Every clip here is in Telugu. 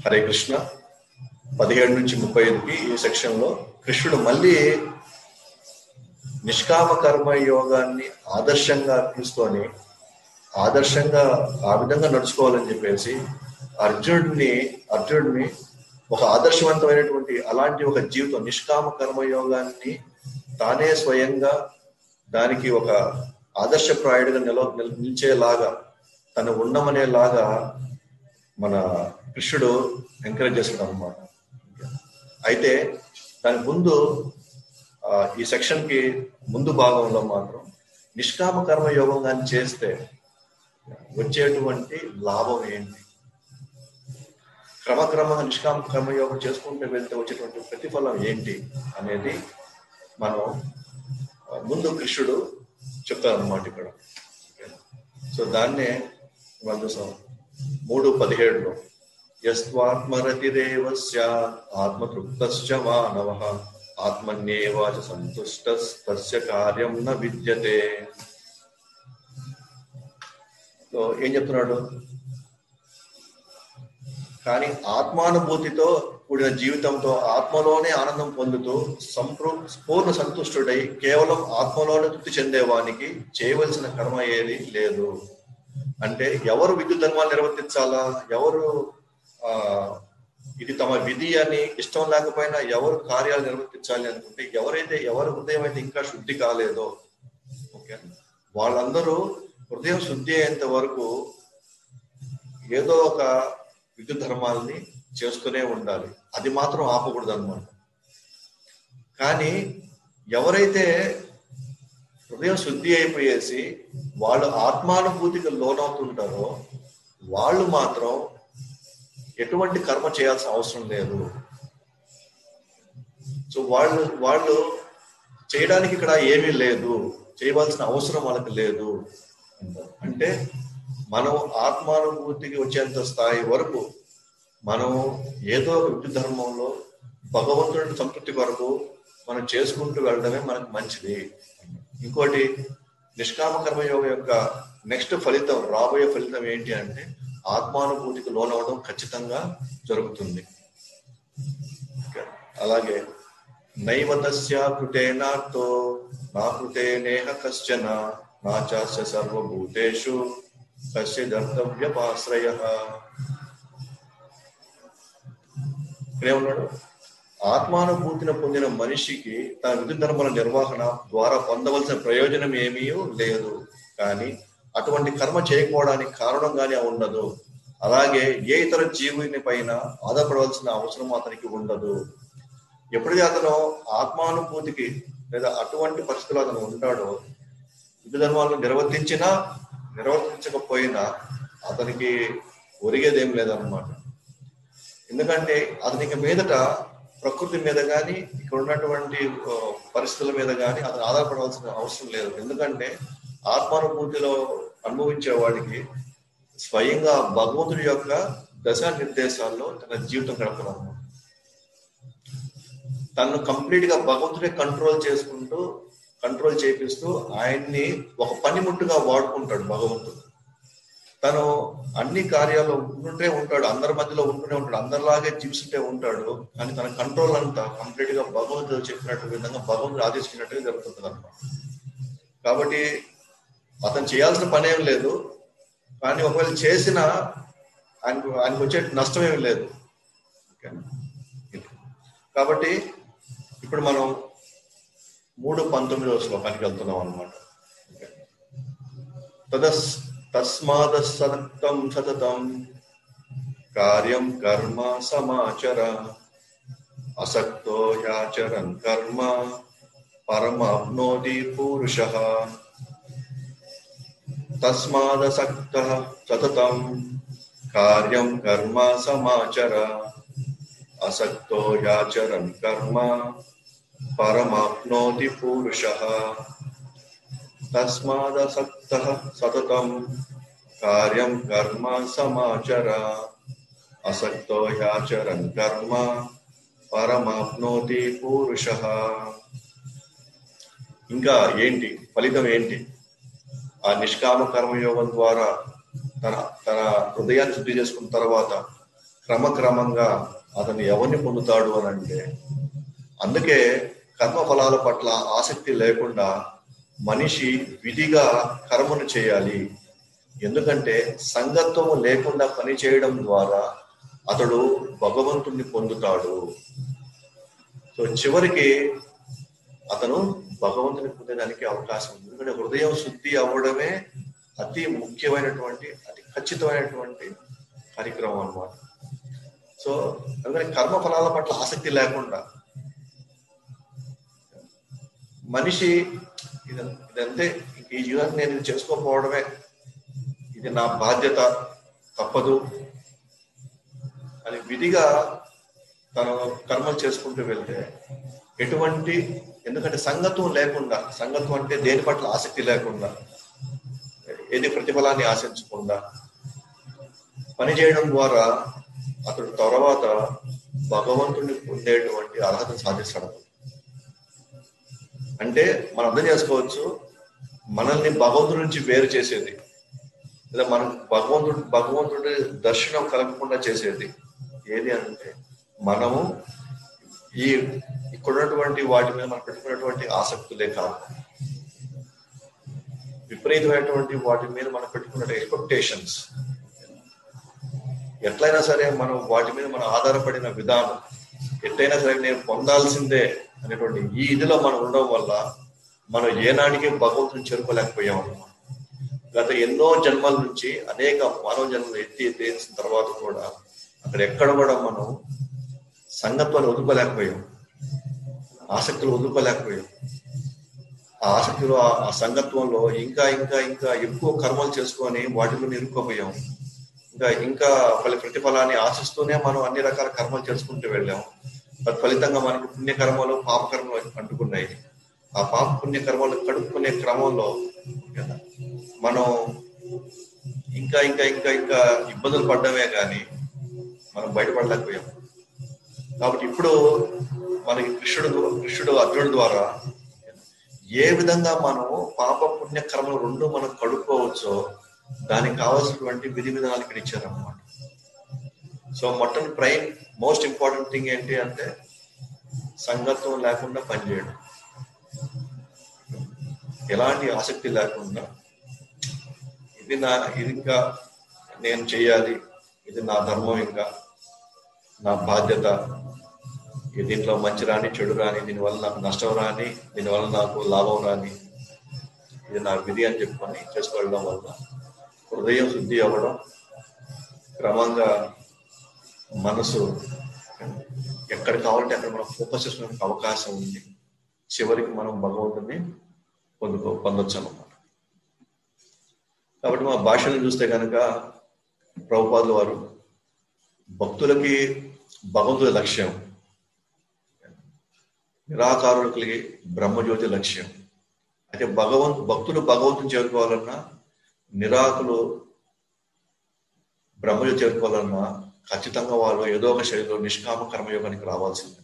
హరే కృష్ణ పదిహేడు నుంచి ముప్పై ఐదుకి ఈ సెక్షన్ లో కృష్ణుడు మళ్ళీ నిష్కామ కర్మ యోగాన్ని ఆదర్శంగా తీసుకొని ఆదర్శంగా ఆ విధంగా నడుచుకోవాలని చెప్పేసి అర్జునుడిని అర్జునుడిని ఒక ఆదర్శవంతమైనటువంటి అలాంటి ఒక జీవితం నిష్కామ కర్మ యోగాన్ని తానే స్వయంగా దానికి ఒక ఆదర్శప్రాయుడిగా నిల నిల్- నిలిచేలాగా తను ఉండమనేలాగా మన కృష్ణుడు ఎంకరేజ్ చేస్తున్నాడు అనమాట అయితే దాని ముందు ఆ, ఈ సెక్షన్ కి ముందు భాగంలో మాత్రం నిష్కామ కర్మ యోగం కానీ చేస్తే వచ్చేటువంటి లాభం ఏంటి క్రమక్రమంగా నిష్కామ కర్మయోగం చేసుకుంటూ వెళ్తే వచ్చేటువంటి ప్రతిఫలం ఏంటి అనేది మనం ఆ, ముందు కృష్ణుడు చెప్తారన్నమాట ఇక్కడ సో దాన్నే మనం చూసాం మూడు పదిహేడులో యస్వాత్మరతిరేవ స్యాత్ ఆత్మతృప్తశ్చ మానవ ఆత్మన్యేవాచ సంతుష్టస్య కార్యం న విద్యతే సో ఏం చెప్తున్నాడు కానీ ఆత్మానుభూతితో కూడిన జీవితంతో ఆత్మలోనే ఆనందం పొందుతూ సంపూ పూర్ణ సంతుష్టుడై కేవలం ఆత్మలోనే తృప్తి చెందేవానికి చేయవలసిన కర్మ ఏది లేదు అంటే ఎవరు విద్యుత్ ధర్మాలు నిర్వర్తించాలా ఎవరు ఆ ఇది తమ విధి అని ఇష్టం లేకపోయినా ఎవరు కార్యాలు నిర్వర్తించాలి అనుకుంటే ఎవరైతే ఎవరి హృదయం అయితే ఇంకా శుద్ధి కాలేదో ఓకే వాళ్ళందరూ హృదయం శుద్ధి అయ్యేంత వరకు ఏదో ఒక విద్యుత్ ధర్మాలని చేస్తూనే ఉండాలి అది మాత్రం ఆపకూడదు అనమాట కానీ ఎవరైతే హృదయం శుద్ధి అయిపోయేసి వాళ్ళు ఆత్మానుభూతికి లోనవుతుంటారో వాళ్ళు మాత్రం ఎటువంటి కర్మ చేయాల్సిన అవసరం లేదు సో వాళ్ళు వాళ్ళు చేయడానికి ఇక్కడ ఏమీ లేదు చేయవలసిన అవసరం వాళ్ళకి లేదు అంటే మనం ఆత్మానుభూతికి వచ్చేంత స్థాయి వరకు మనం ఏదో ఒక విద్యుత్ ధర్మంలో భగవంతుడి సంతృప్తి కొరకు మనం చేసుకుంటూ వెళ్ళడమే మనకు మంచిది ఇంకోటి నిష్కామ కర్మయోగ యొక్క నెక్స్ట్ ఫలితం రాబోయే ఫలితం ఏంటి అంటే ఆత్మానుభూతికి లోనవడం ఖచ్చితంగా జరుగుతుంది అలాగే నైవతస్య కృతేనార్థో నా కృతేనేహ కశ్చన నా చాస్య సర్వభూతేషు కశ్య దర్తవ్యపాశ్రయ ఇక్కడేమన్నాడు ఆత్మానుభూతిని పొందిన మనిషికి తన విద్యుత్ ధర్మాల నిర్వహణ ద్వారా పొందవలసిన ప్రయోజనం ఏమీ లేదు కానీ అటువంటి కర్మ చేయకపోవడానికి కారణం కానీ ఉండదు అలాగే ఏ ఇతర జీవుని పైన ఆధారపడవలసిన అవసరం అతనికి ఉండదు ఎప్పుడైతే అతను ఆత్మానుభూతికి లేదా అటువంటి పరిస్థితుల్లో అతను ఉంటాడో విద్యుత్ ధర్మాలను నిర్వర్తించినా నిర్వర్తించకపోయినా అతనికి ఒరిగేదేం లేదన్నమాట ఎందుకంటే అతనికి మీదట ప్రకృతి మీద కానీ ఇక్కడ ఉన్నటువంటి ఆ, పరిస్థితుల మీద కానీ అతను ఆధారపడవలసిన అవసరం లేదు ఎందుకంటే ఆత్మానుభూతిలో అనుభవించే వాడికి స్వయంగా భగవంతుడి యొక్క దశ నిర్దేశాల్లో తన జీవితం గడపడం తను కంప్లీట్ గా భగవంతుడే కంట్రోల్ చేసుకుంటూ కంట్రోల్ చేపిస్తూ ఆయన్ని ఒక పనిముట్టుగా వాడుకుంటాడు భగవంతుడు తను అన్ని కార్యాలు ఉంటుంటే ఉంటాడు అందరి మధ్యలో ఉంటూనే ఉంటాడు అందరిలాగే జీవిస్తుంటే ఉంటాడు కానీ తన కంట్రోల్ అంతా కంప్లీట్ గా భగవంతుడు చెప్పినట్టు విధంగా భగవంతుడు ఆదేశించినట్టుగా జరుగుతుంది అనమాట కాబట్టి అతను చేయాల్సిన పని ఏం లేదు కానీ ఒకవేళ చేసిన ఆయనకు ఆయనకు వచ్చే నష్టం ఏమి లేదు ఓకేనా? కాబట్టి ఇప్పుడు మనం మూడు పంతొమ్మిదవ శ్లోకానికి వెళ్తున్నాం అనమాట తదస్ తస్మాదసక్తం సతతం కార్యం కర్మ సమాచర అసక్తో యాచరన్ కర్మ పరమాప్నోతి పురుష తస్మాదసక్త సతతం కార్యం కర్మ సమాచర అసక్తో యాచరన్ కర్మ పరమాప్నోతి పురుష తస్మాదసక్త సతతం కార్యం కర్మ సమాచర అసక్తో యాచరన్ కర్మ పరమాప్నోతి పురుష ఇంకా ఏంటి ఫలితం ఏంటి ఆ నిష్కామ కర్మయోగం ద్వారా తన తన హృదయాన్ని శుద్ధి చేసుకున్న తర్వాత క్రమక్రమంగా అతను ఎవరిని పొందుతాడు అని అంటే అందుకే కర్మ ఫలాల పట్ల ఆసక్తి లేకుండా మనిషి విధిగా కర్మను చేయాలి ఎందుకంటే సంగత్వము లేకుండా పని చేయడం ద్వారా అతడు భగవంతుణ్ణి పొందుతాడు సో చివరికి అతను భగవంతుని పొందడానికి అవకాశం ఉంది ఎందుకంటే హృదయం శుద్ధి అవ్వడమే అతి ముఖ్యమైనటువంటి అతి ఖచ్చితమైనటువంటి కార్యక్రమం అన్నమాట సో అందుకని కర్మ ఫలాల పట్ల ఆసక్తి లేకుండా మనిషి ఇదం- ఇదంతే ఈ జీవితాన్ని నేను ఇది చేసుకోకపోవడమే ఇది నా బాధ్యత తప్పదు అని విధిగా తను కర్మలు చేసుకుంటూ వెళ్తే ఎటువంటి ఎందుకంటే సంగత్వం లేకుండా సంగత్వం అంటే దేని పట్ల ఆసక్తి లేకుండా ఏది ప్రతిఫలాన్ని ఆశించకుండా పని చేయడం ద్వారా అతడు తర్వాత భగవంతుడిని పొందేటువంటి అర్హత సాధిస్తాడు అంటే మనం అర్థం చేసుకోవచ్చు మనల్ని భగవంతుడి నుంచి వేరు చేసేది లేదా మనం భగవంతుడు భగవంతుడి దర్శనం కలగకుండా చేసేది ఏది అంటే మనము ఈ ఇక్కడ ఉన్నటువంటి వాటి మీద మనం పెట్టుకున్నటువంటి ఆసక్తులే కాదు విపరీతమైనటువంటి వాటి మీద మనం పెట్టుకున్న ఎక్స్పెక్టేషన్స్ ఎట్లయినా సరే మనం వాటి మీద మనం ఆధారపడిన విధానం ఎట్లయినా సరే నేను పొందాల్సిందే అనేటువంటి ఈ ఇదిలో మనం ఉండడం వల్ల మనం ఏనాటికి భగవంతుని చేరుకోలేకపోయాం అన్నమాట గత ఎన్నో జన్మల నుంచి అనేక మానవ జన్మలు ఎత్తి ఎత్తేసిన తర్వాత కూడా అక్కడ ఎక్కడ కూడా మనం సంగత్వాన్ని వదులుకోలేకపోయాం ఆసక్తులు వదులుకోలేకపోయాం ఆ ఆసక్తిలో ఆ- ఆ సంగత్వంలో ఇంకా ఇంకా ఇంకా ఎక్కువ కర్మలు చేసుకొని వాటిలో ఇరుక్కుపోయాం ఇంకా ఇంకా ఫలి ప్రతిఫలాన్ని ఆశిస్తూనే మనం అన్ని రకాల కర్మలు చేసుకుంటూ వెళ్ళాం తత్ఫలితంగా మనకు పుణ్యకర్మలు పాపకర్మలు అంటుకున్నాయి ఆ పాప పుణ్య కర్మలు కడుక్కునే క్రమంలో కదా, మనం ఇంకా ఇంకా ఇంకా ఇంకా ఇబ్బందులు పడ్డమే కానీ మనం బయటపడలేకపోయాం కాబట్టి ఇప్పుడు మనకి కృష్ణుడు కృష్ణుడు అర్జునుడు ద్వారా ఏ విధంగా మనము పాప పుణ్య కర్మలు రెండు మనం కడుక్కోవచ్చో దానికి కావాల్సినటువంటి విధి విధానాలు ఇక్కడ ఇచ్చారన్నమాట సో మొట్టమొదటి ప్రైమ్ మోస్ట్ ఇంపార్టెంట్ థింగ్ ఏంటి అంటే సంగత్వం లేకుండా పనిచేయడం ఎలాంటి ఆసక్తి లేకుండా ఇది నా ఇది ఇంకా నేను చేయాలి ఇది నా ధర్మం ఇంకా నా బాధ్యత ఈ దీంట్లో మంచి రాని చెడు రాని దీనివల్ల నాకు నష్టం రాని దీనివల్ల నాకు లాభం రాని ఇది నా విధి అని చెప్పుకొని చేసుకోవడం వల్ల హృదయం శుద్ధి అవ్వడం క్రమంగా మనసు ఎక్కడ కావాలంటే అక్కడ మనం ఫోకస్ చేసుకోవడానికి అవకాశం ఉంది చివరికి మనం భగవంతుని పొందుకో పొందొచ్చు అన్నమాట కాబట్టి మా భాషను చూస్తే కనుక ప్రభుపాదుల వారు భక్తులకి భగవంతుడి లక్ష్యం నిరాకారులకి బ్రహ్మజ్యోతి లక్ష్యం అయితే భగవంత్ భక్తులు భగవంతుని చేరుకోవాలన్నా నిరాకులు బ్రహ్మజ్యోతి చేరుకోవాలన్నా ఖచ్చితంగా వాళ్ళు ఏదో ఒక శైలిలో నిష్కామ కర్మయోగానికి రావాల్సిందే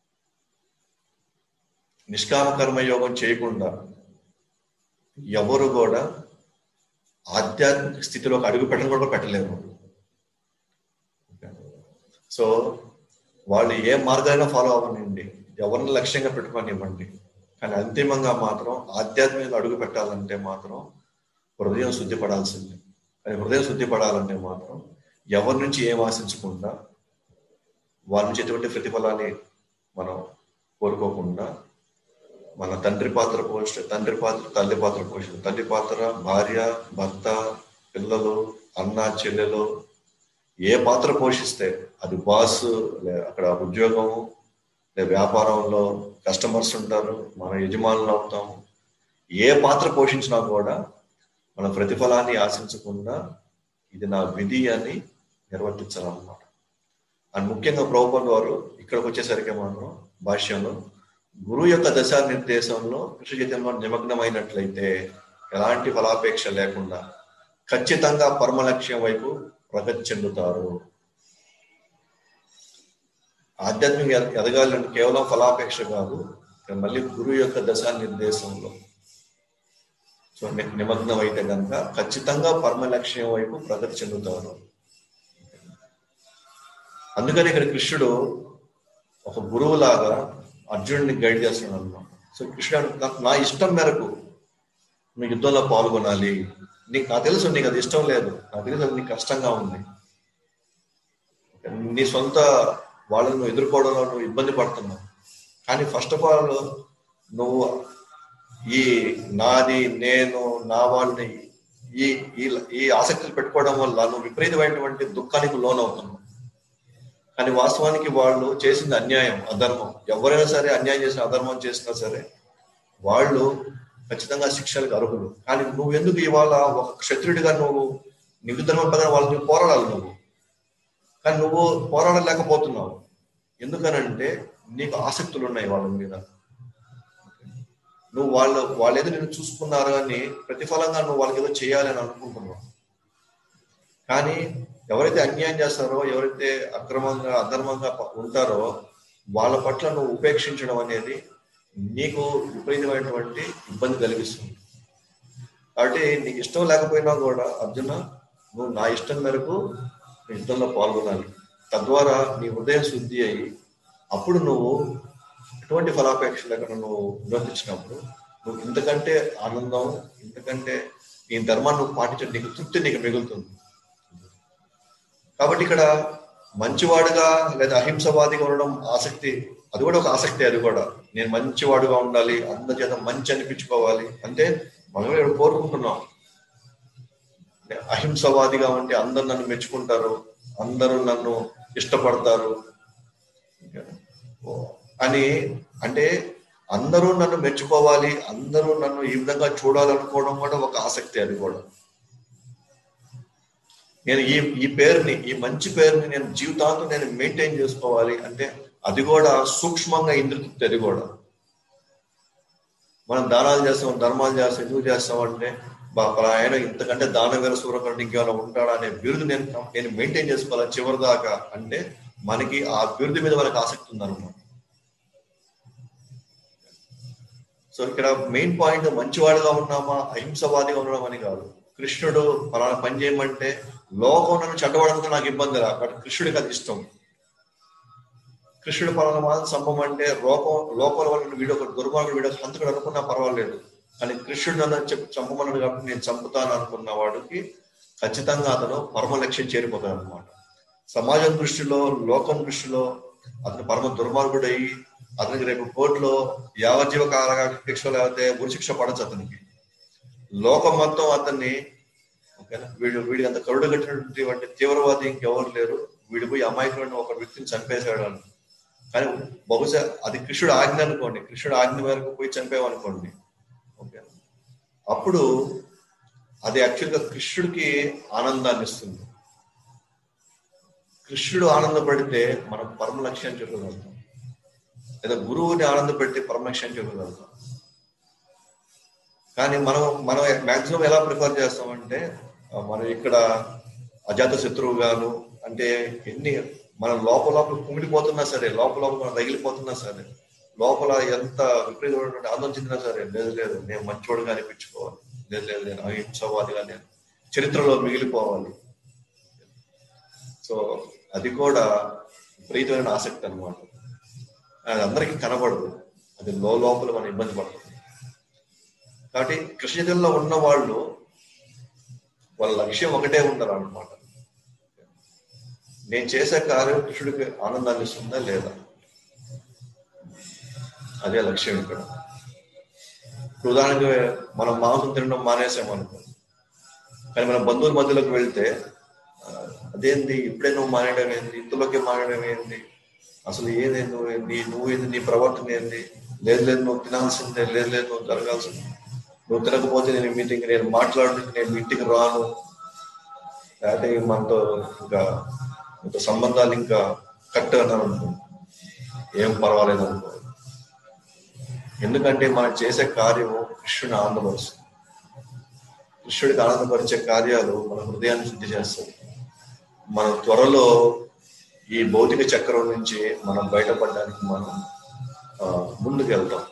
నిష్కామ కర్మయోగం చేయకుండా ఎవరు కూడా ఆధ్యాత్మిక స్థితిలోకి అడుగు పెట్టడం కూడా పెట్టలేరు సో వాళ్ళు ఏ మార్గాన్ని ఫాలో అవ్వనండి ఎవరిని లక్ష్యంగా పెట్టుకోనివ్వండి కానీ అంతిమంగా మాత్రం ఆధ్యాత్మికంగా అడుగు పెట్టాలంటే మాత్రం హృదయం శుద్ధి పడాల్సిందే కానీ హృదయం శుద్ధి పడాలంటే మాత్రం ఎవరి నుంచి ఏం ఆశించకుండా వారి నుంచి ఎటువంటి ప్రతిఫలాన్ని మనం కోరుకోకుండా మన తండ్రి పాత్ర పోష తండ్రి పాత్ర తల్లి పాత్ర పోషణ తండ్రి పాత్ర భార్య భర్త పిల్లలు అన్న చెల్లెలు ఏ పాత్ర పోషిస్తే అది బాస్ లే అక్కడ ఉద్యోగము లే వ్యాపారంలో కస్టమర్స్ ఉంటారు మన యజమానులు అవుతాము ఏ పాత్ర పోషించినా కూడా మన ప్రతిఫలాన్ని ఆశించకుండా ఇది నా విధి అని నిర్వర్తించాలన్నమాట అండ్ ముఖ్యంగా ప్రభుత్వం వారు ఇక్కడికి వచ్చేసరికి మనం భాష్యంలో గురువు యొక్క దశా నిర్దేశంలో కృష్ణ చైతన్యంలో నిమగ్నమైనట్లయితే ఎలాంటి ఫలాపేక్ష లేకుండా ఖచ్చితంగా పరమ లక్ష్యం వైపు ప్రగతి చెందుతారు ఆధ్యాత్మిక ఎదగాలంటే కేవలం ఫలాపేక్ష కాదు మళ్ళీ గురువు యొక్క దశా నిర్దేశంలో సో నిమగ్నం అయితే కనుక ఖచ్చితంగా పరమ లక్ష్యం వైపు ప్రగతి చెందుతారు అందుకని ఇక్కడ కృష్ణుడు ఒక గురువులాగా అర్జునుడిని గైడ్ చేస్తున్నాడు అన్నమాట సో కృష్ణుడు నాకు నా ఇష్టం మేరకు నువ్వు యుద్ధంలో పాల్గొనాలి నీకు నాకు తెలుసు నీకు అది ఇష్టం లేదు నాకు తెలుసు అది నీకు కష్టంగా ఉంది నీ సొంత వాళ్ళని నువ్వు ఎదుర్కోవడంలో నువ్వు ఇబ్బంది పడుతున్నావు కానీ ఫస్ట్ ఆఫ్ ఆల్ నువ్వు ఈ నాది నేను నా వాళ్ళని ఈ ఈ ఈ ఆసక్తులు పెట్టుకోవడం వల్ల నువ్వు విపరీతమైనటువంటి దుఃఖానికి లోనవుతున్నావు కానీ వాస్తవానికి వాళ్ళు చేసింది అన్యాయం అధర్మం ఎవరైనా సరే అన్యాయం చేసిన అధర్మం చేసినా సరే వాళ్ళు ఖచ్చితంగా శిక్షలకు అర్హులు కానీ నువ్వు ఎందుకు ఇవాళ ఒక క్షత్రుడిగా నువ్వు నీకు ధర్మం ప్రకారం వాళ్ళని పోరాడాలి నువ్వు కానీ నువ్వు పోరాడలేకపోతున్నావు ఎందుకనంటే నీకు ఆసక్తులు ఉన్నాయి వాళ్ళ మీద నువ్వు వాళ్ళు వాళ్ళు ఏదో నేను చూసుకున్నారు అని ప్రతిఫలంగా నువ్వు వాళ్ళకి ఏదో చేయాలి అని అనుకుంటున్నావు కానీ ఎవరైతే అన్యాయం చేస్తారో ఎవరైతే అక్రమంగా అధర్మంగా ఉంటారో వాళ్ళ పట్ల నువ్వు ఉపేక్షించడం అనేది నీకు విపరీతమైనటువంటి ఇబ్బంది కలిగిస్తుంది కాబట్టి నీకు ఇష్టం లేకపోయినా కూడా అర్జున నువ్వు నా ఇష్టం మేరకు యుద్ధంలో పాల్గొనాలి తద్వారా నీ హృదయం శుద్ధి అయ్యి అప్పుడు నువ్వు ఎటువంటి ఫలాపేక్ష లేకుండా నువ్వు నిర్వర్తించినప్పుడు నువ్వు ఇంతకంటే ఆనందం ఇంతకంటే నీ ధర్మాన్ని నువ్వు పాటించడం నీకు తృప్తి నీకు మిగులుతుంది కాబట్టి ఇక్కడ మంచివాడుగా లేదా అహింసవాదిగా ఉండడం ఆసక్తి అది కూడా ఒక ఆసక్తి అది కూడా నేను మంచివాడుగా ఉండాలి అందరి చేత మంచి అనిపించుకోవాలి అంటే మనం ఇక్కడ కోరుకుంటున్నాం అహింసవాదిగా ఉంటే అందరు నన్ను మెచ్చుకుంటారు అందరూ నన్ను ఇష్టపడతారు అని అంటే అందరూ నన్ను మెచ్చుకోవాలి అందరూ నన్ను ఈ విధంగా చూడాలనుకోవడం కూడా ఒక ఆసక్తి అది కూడా నేను ఈ ఈ పేరుని ఈ మంచి పేరుని నేను జీవితాంతం నేను మెయింటైన్ చేసుకోవాలి అంటే అది కూడా సూక్ష్మంగా ఇంద్రతృప్తి అది కూడా మనం దానాలు చేస్తాం ధర్మాలు చేస్తాం ఎందుకు చేస్తాం అంటే ఆయన ఇంతకంటే దాన వేల సూర్యకంటే ఇంకేమైనా ఉంటాడా అనే బిరుదు నేను నేను మెయింటైన్ చేసుకోవాలి చివరి దాకా అంటే మనకి ఆ బిరుదు మీద మనకు ఆసక్తి ఉందన్నమాట సో ఇక్కడ మెయిన్ పాయింట్ మంచివాడుగా ఉన్నామా అహింసవాదిగా ఉండడం అని కాదు కృష్ణుడు పలానా పని చేయమంటే లోకం నన్ను చెడ్డవాడంతో నాకు ఇబ్బంది రా బట్ కృష్ణుడికి అది ఇష్టం కృష్ణుడు పలానా మాత్రం చంపమంటే లోకం లోపల వాళ్ళని వీడియో ఒక దుర్మార్గుడు వీడియో హంతకుడు అనుకున్నా పర్వాలేదు కానీ కృష్ణుడు నన్ను చెప్పి చంపమన్నాడు కాబట్టి నేను చంపుతాను అనుకున్న వాడికి ఖచ్చితంగా అతను పరమ లక్ష్యం చేరిపోతాడు అనమాట సమాజం దృష్టిలో లోకం దృష్టిలో అతను పరమ దుర్మార్గుడై అతనికి రేపు కోర్టులో యావజ్జీవ కాల శిక్ష లేకపోతే ఉరిశిక్ష పడచ్చు అతనికి లోకం మొత్తం అతన్ని వీడు వీడి అంత కరుడు కట్టినటువంటి తీవ్రవాది ఇంకెవరు లేరు వీడి పోయి అమాయకులను ఒక వ్యక్తిని చంపేశాడు అని కానీ బహుశా అది కృష్ణుడు ఆజ్ఞ అనుకోండి కృష్ణుడు ఆజ్ఞ మేరకు పోయి చంపేవనుకోండి ఓకే అప్పుడు అది యాక్చువల్గా కృష్ణుడికి ఆనందాన్ని ఇస్తుంది కృష్ణుడు ఆనందపడితే మనం పరమ లక్ష్యాన్ని చెప్పగలుగుతాం లేదా గురువుని ఆనందపెట్టి పరమ లక్ష్యాన్ని చెప్పగలుగుతాం కానీ మనం మనం మాక్సిమం ఎలా ప్రిఫర్ చేస్తామంటే మనం ఇక్కడ అజాత శత్రువు గాను అంటే ఎన్ని మన లోపల లోపల కుమిడిపోతున్నా సరే లోపల లోపల మనం తగిలిపోతున్నా సరే లోపల ఎంత విపరీతమైనటువంటి ఆందోళన చెందినా సరే లేదు లేదు నేను మంచోడుగా అనిపించుకోవాలి లేదు లేదు నేను అహింసవాదిగా నేను చరిత్రలో మిగిలిపోవాలి సో అది కూడా విపరీతమైన ఆసక్తి అనమాట అది అందరికీ కనబడదు అది లో లోపల మనం ఇబ్బంది పడుతుంది కాబట్టి కృష్ణజంలో ఉన్న వాళ్ళు వాళ్ళ లక్ష్యం ఒకటే ఉండరు అనమాట నేను చేసే కార్యం కృష్ణుడికి ఆనందాన్ని ఇస్తుందా లేదా అదే లక్ష్యం ఇక్కడ ఉదాహరణకి మనం మాంసం తినడం మానేసామనుకో కానీ మన బంధువుల మధ్యలోకి వెళ్తే అదేంది ఇప్పుడే నువ్వు మానేయడం ఏంది ఇంతలోకి మానేయడం ఏంది అసలు ఏది నువ్వు నీ నువ్వు ఏంది నీ ప్రవర్తన ఏంది లేదు లేదు నువ్వు తినాల్సిందే లేదు లేదు నువ్వు జరగాల్సిందే నువ్వు తినకపోతే నేను మీటింగ్ నేను మాట్లాడడానికి నేను ఇంటికి రాను లేకపోతే మనతో ఇంకా ఇంత సంబంధాలు ఇంకా కట్ అన్నారు అనుకో ఏం పర్వాలేదు అనుకో ఎందుకంటే మనం చేసే కార్యము కృష్ణుని ఆనందపరుస్తుంది కృష్ణుడికి ఆనందపరిచే కార్యాలు మన హృదయాన్ని శుద్ధి చేస్తాయి మనం త్వరలో ఈ భౌతిక చక్రం నుంచి మనం బయటపడడానికి మనం ముందుకు వెళ్తాం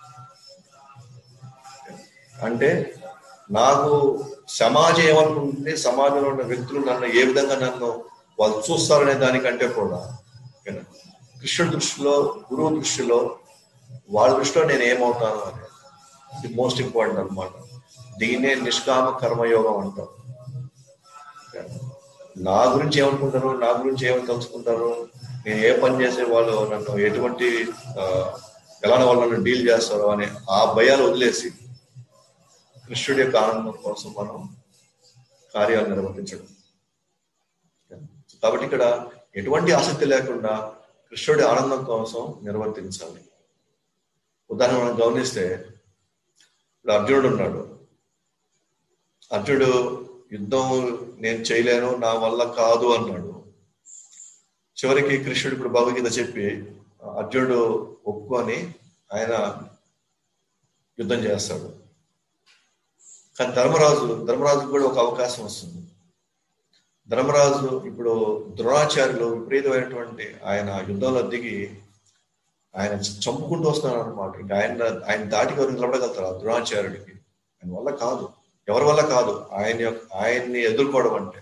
అంటే నాకు సమాజం ఏమనుకుంటుంది సమాజంలో ఉన్న వ్యక్తులు నన్ను ఏ విధంగా నన్ను వాళ్ళు చూస్తారనే దానికంటే కూడా ఓకేనా? కృష్ణుడి దృష్టిలో గురువు దృష్టిలో వాళ్ళ దృష్టిలో నేను ఏమవుతాను అనేది ఇది మోస్ట్ ఇంపార్టెంట్ అన్నమాట దీన్నే నిష్కామ కర్మయోగం అంటాం ఓకేనా? నా గురించి ఏమనుకుంటారు నా గురించి ఏమని తలుచుకుంటారు నేను ఏ పని చేసే వాళ్ళు నన్ను ఎటువంటి ఆ, ఎలాంటి వాళ్ళు నన్ను డీల్ చేస్తారో అని ఆ భయాలు వదిలేసి కృష్ణుడి యొక్క ఆనందం కోసం మనం కార్యాలు నిర్వర్తించడం కాబట్టి ఇక్కడ ఎటువంటి ఆసక్తి లేకుండా కృష్ణుడి ఆనందం కోసం నిర్వర్తించాలి ఉదాహరణ మనం గమనిస్తే ఇప్పుడు అర్జునుడు ఉన్నాడు అర్జునుడు యుద్ధం నేను చేయలేను నా వల్ల కాదు అన్నాడు చివరికి కృష్ణుడు ఇప్పుడు భగవద్గీత చెప్పి అర్జునుడు ఒప్పుకొని ఆయన యుద్ధం చేస్తాడు కానీ ధర్మరాజు ధర్మరాజుకు కూడా ఒక అవకాశం వస్తుంది ధర్మరాజు ఇప్పుడు ద్రోణాచార్యులు విపరీతమైనటువంటి ఆయన యుద్ధంలో దిగి ఆయన చంపుకుంటూ వస్తున్నారు అనమాట ఇంకా ఆయన ఆయన దాటికి ఎవరు నిలబడగలుగుతారు ఆ ద్రోణాచార్యుడికి ఆయన వల్ల కాదు ఎవరి వల్ల కాదు ఆయన యొక్క ఆయన్ని ఎదుర్కోవడం అంటే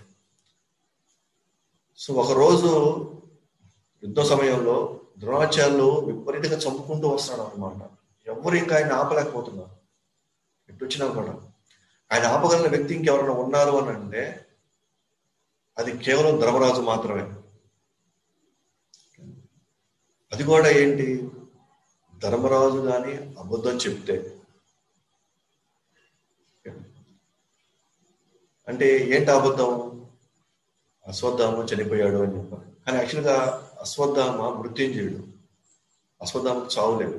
సో ఒక రోజు యుద్ధ సమయంలో ద్రోణాచార్యులు విపరీతంగా చంపుకుంటూ వస్తున్నాడు అనమాట ఎవరు ఇంకా ఆయన ఆపలేకపోతున్నారు ఎటు వచ్చినా కూడా ఆయన ఆపగలిగిన వ్యక్తి ఇంకెవరైనా ఉన్నారు అని అంటే అది కేవలం ధర్మరాజు మాత్రమే అది కూడా ఏంటి ధర్మరాజు కానీ అబద్ధం చెప్తే అంటే ఏంటి అబద్ధం అశ్వత్థామ చనిపోయాడు అని చెప్పారు కానీ యాక్చువల్గా అశ్వత్థామ మృత్యుంజయుడు అశ్వత్థామకు చావులేదు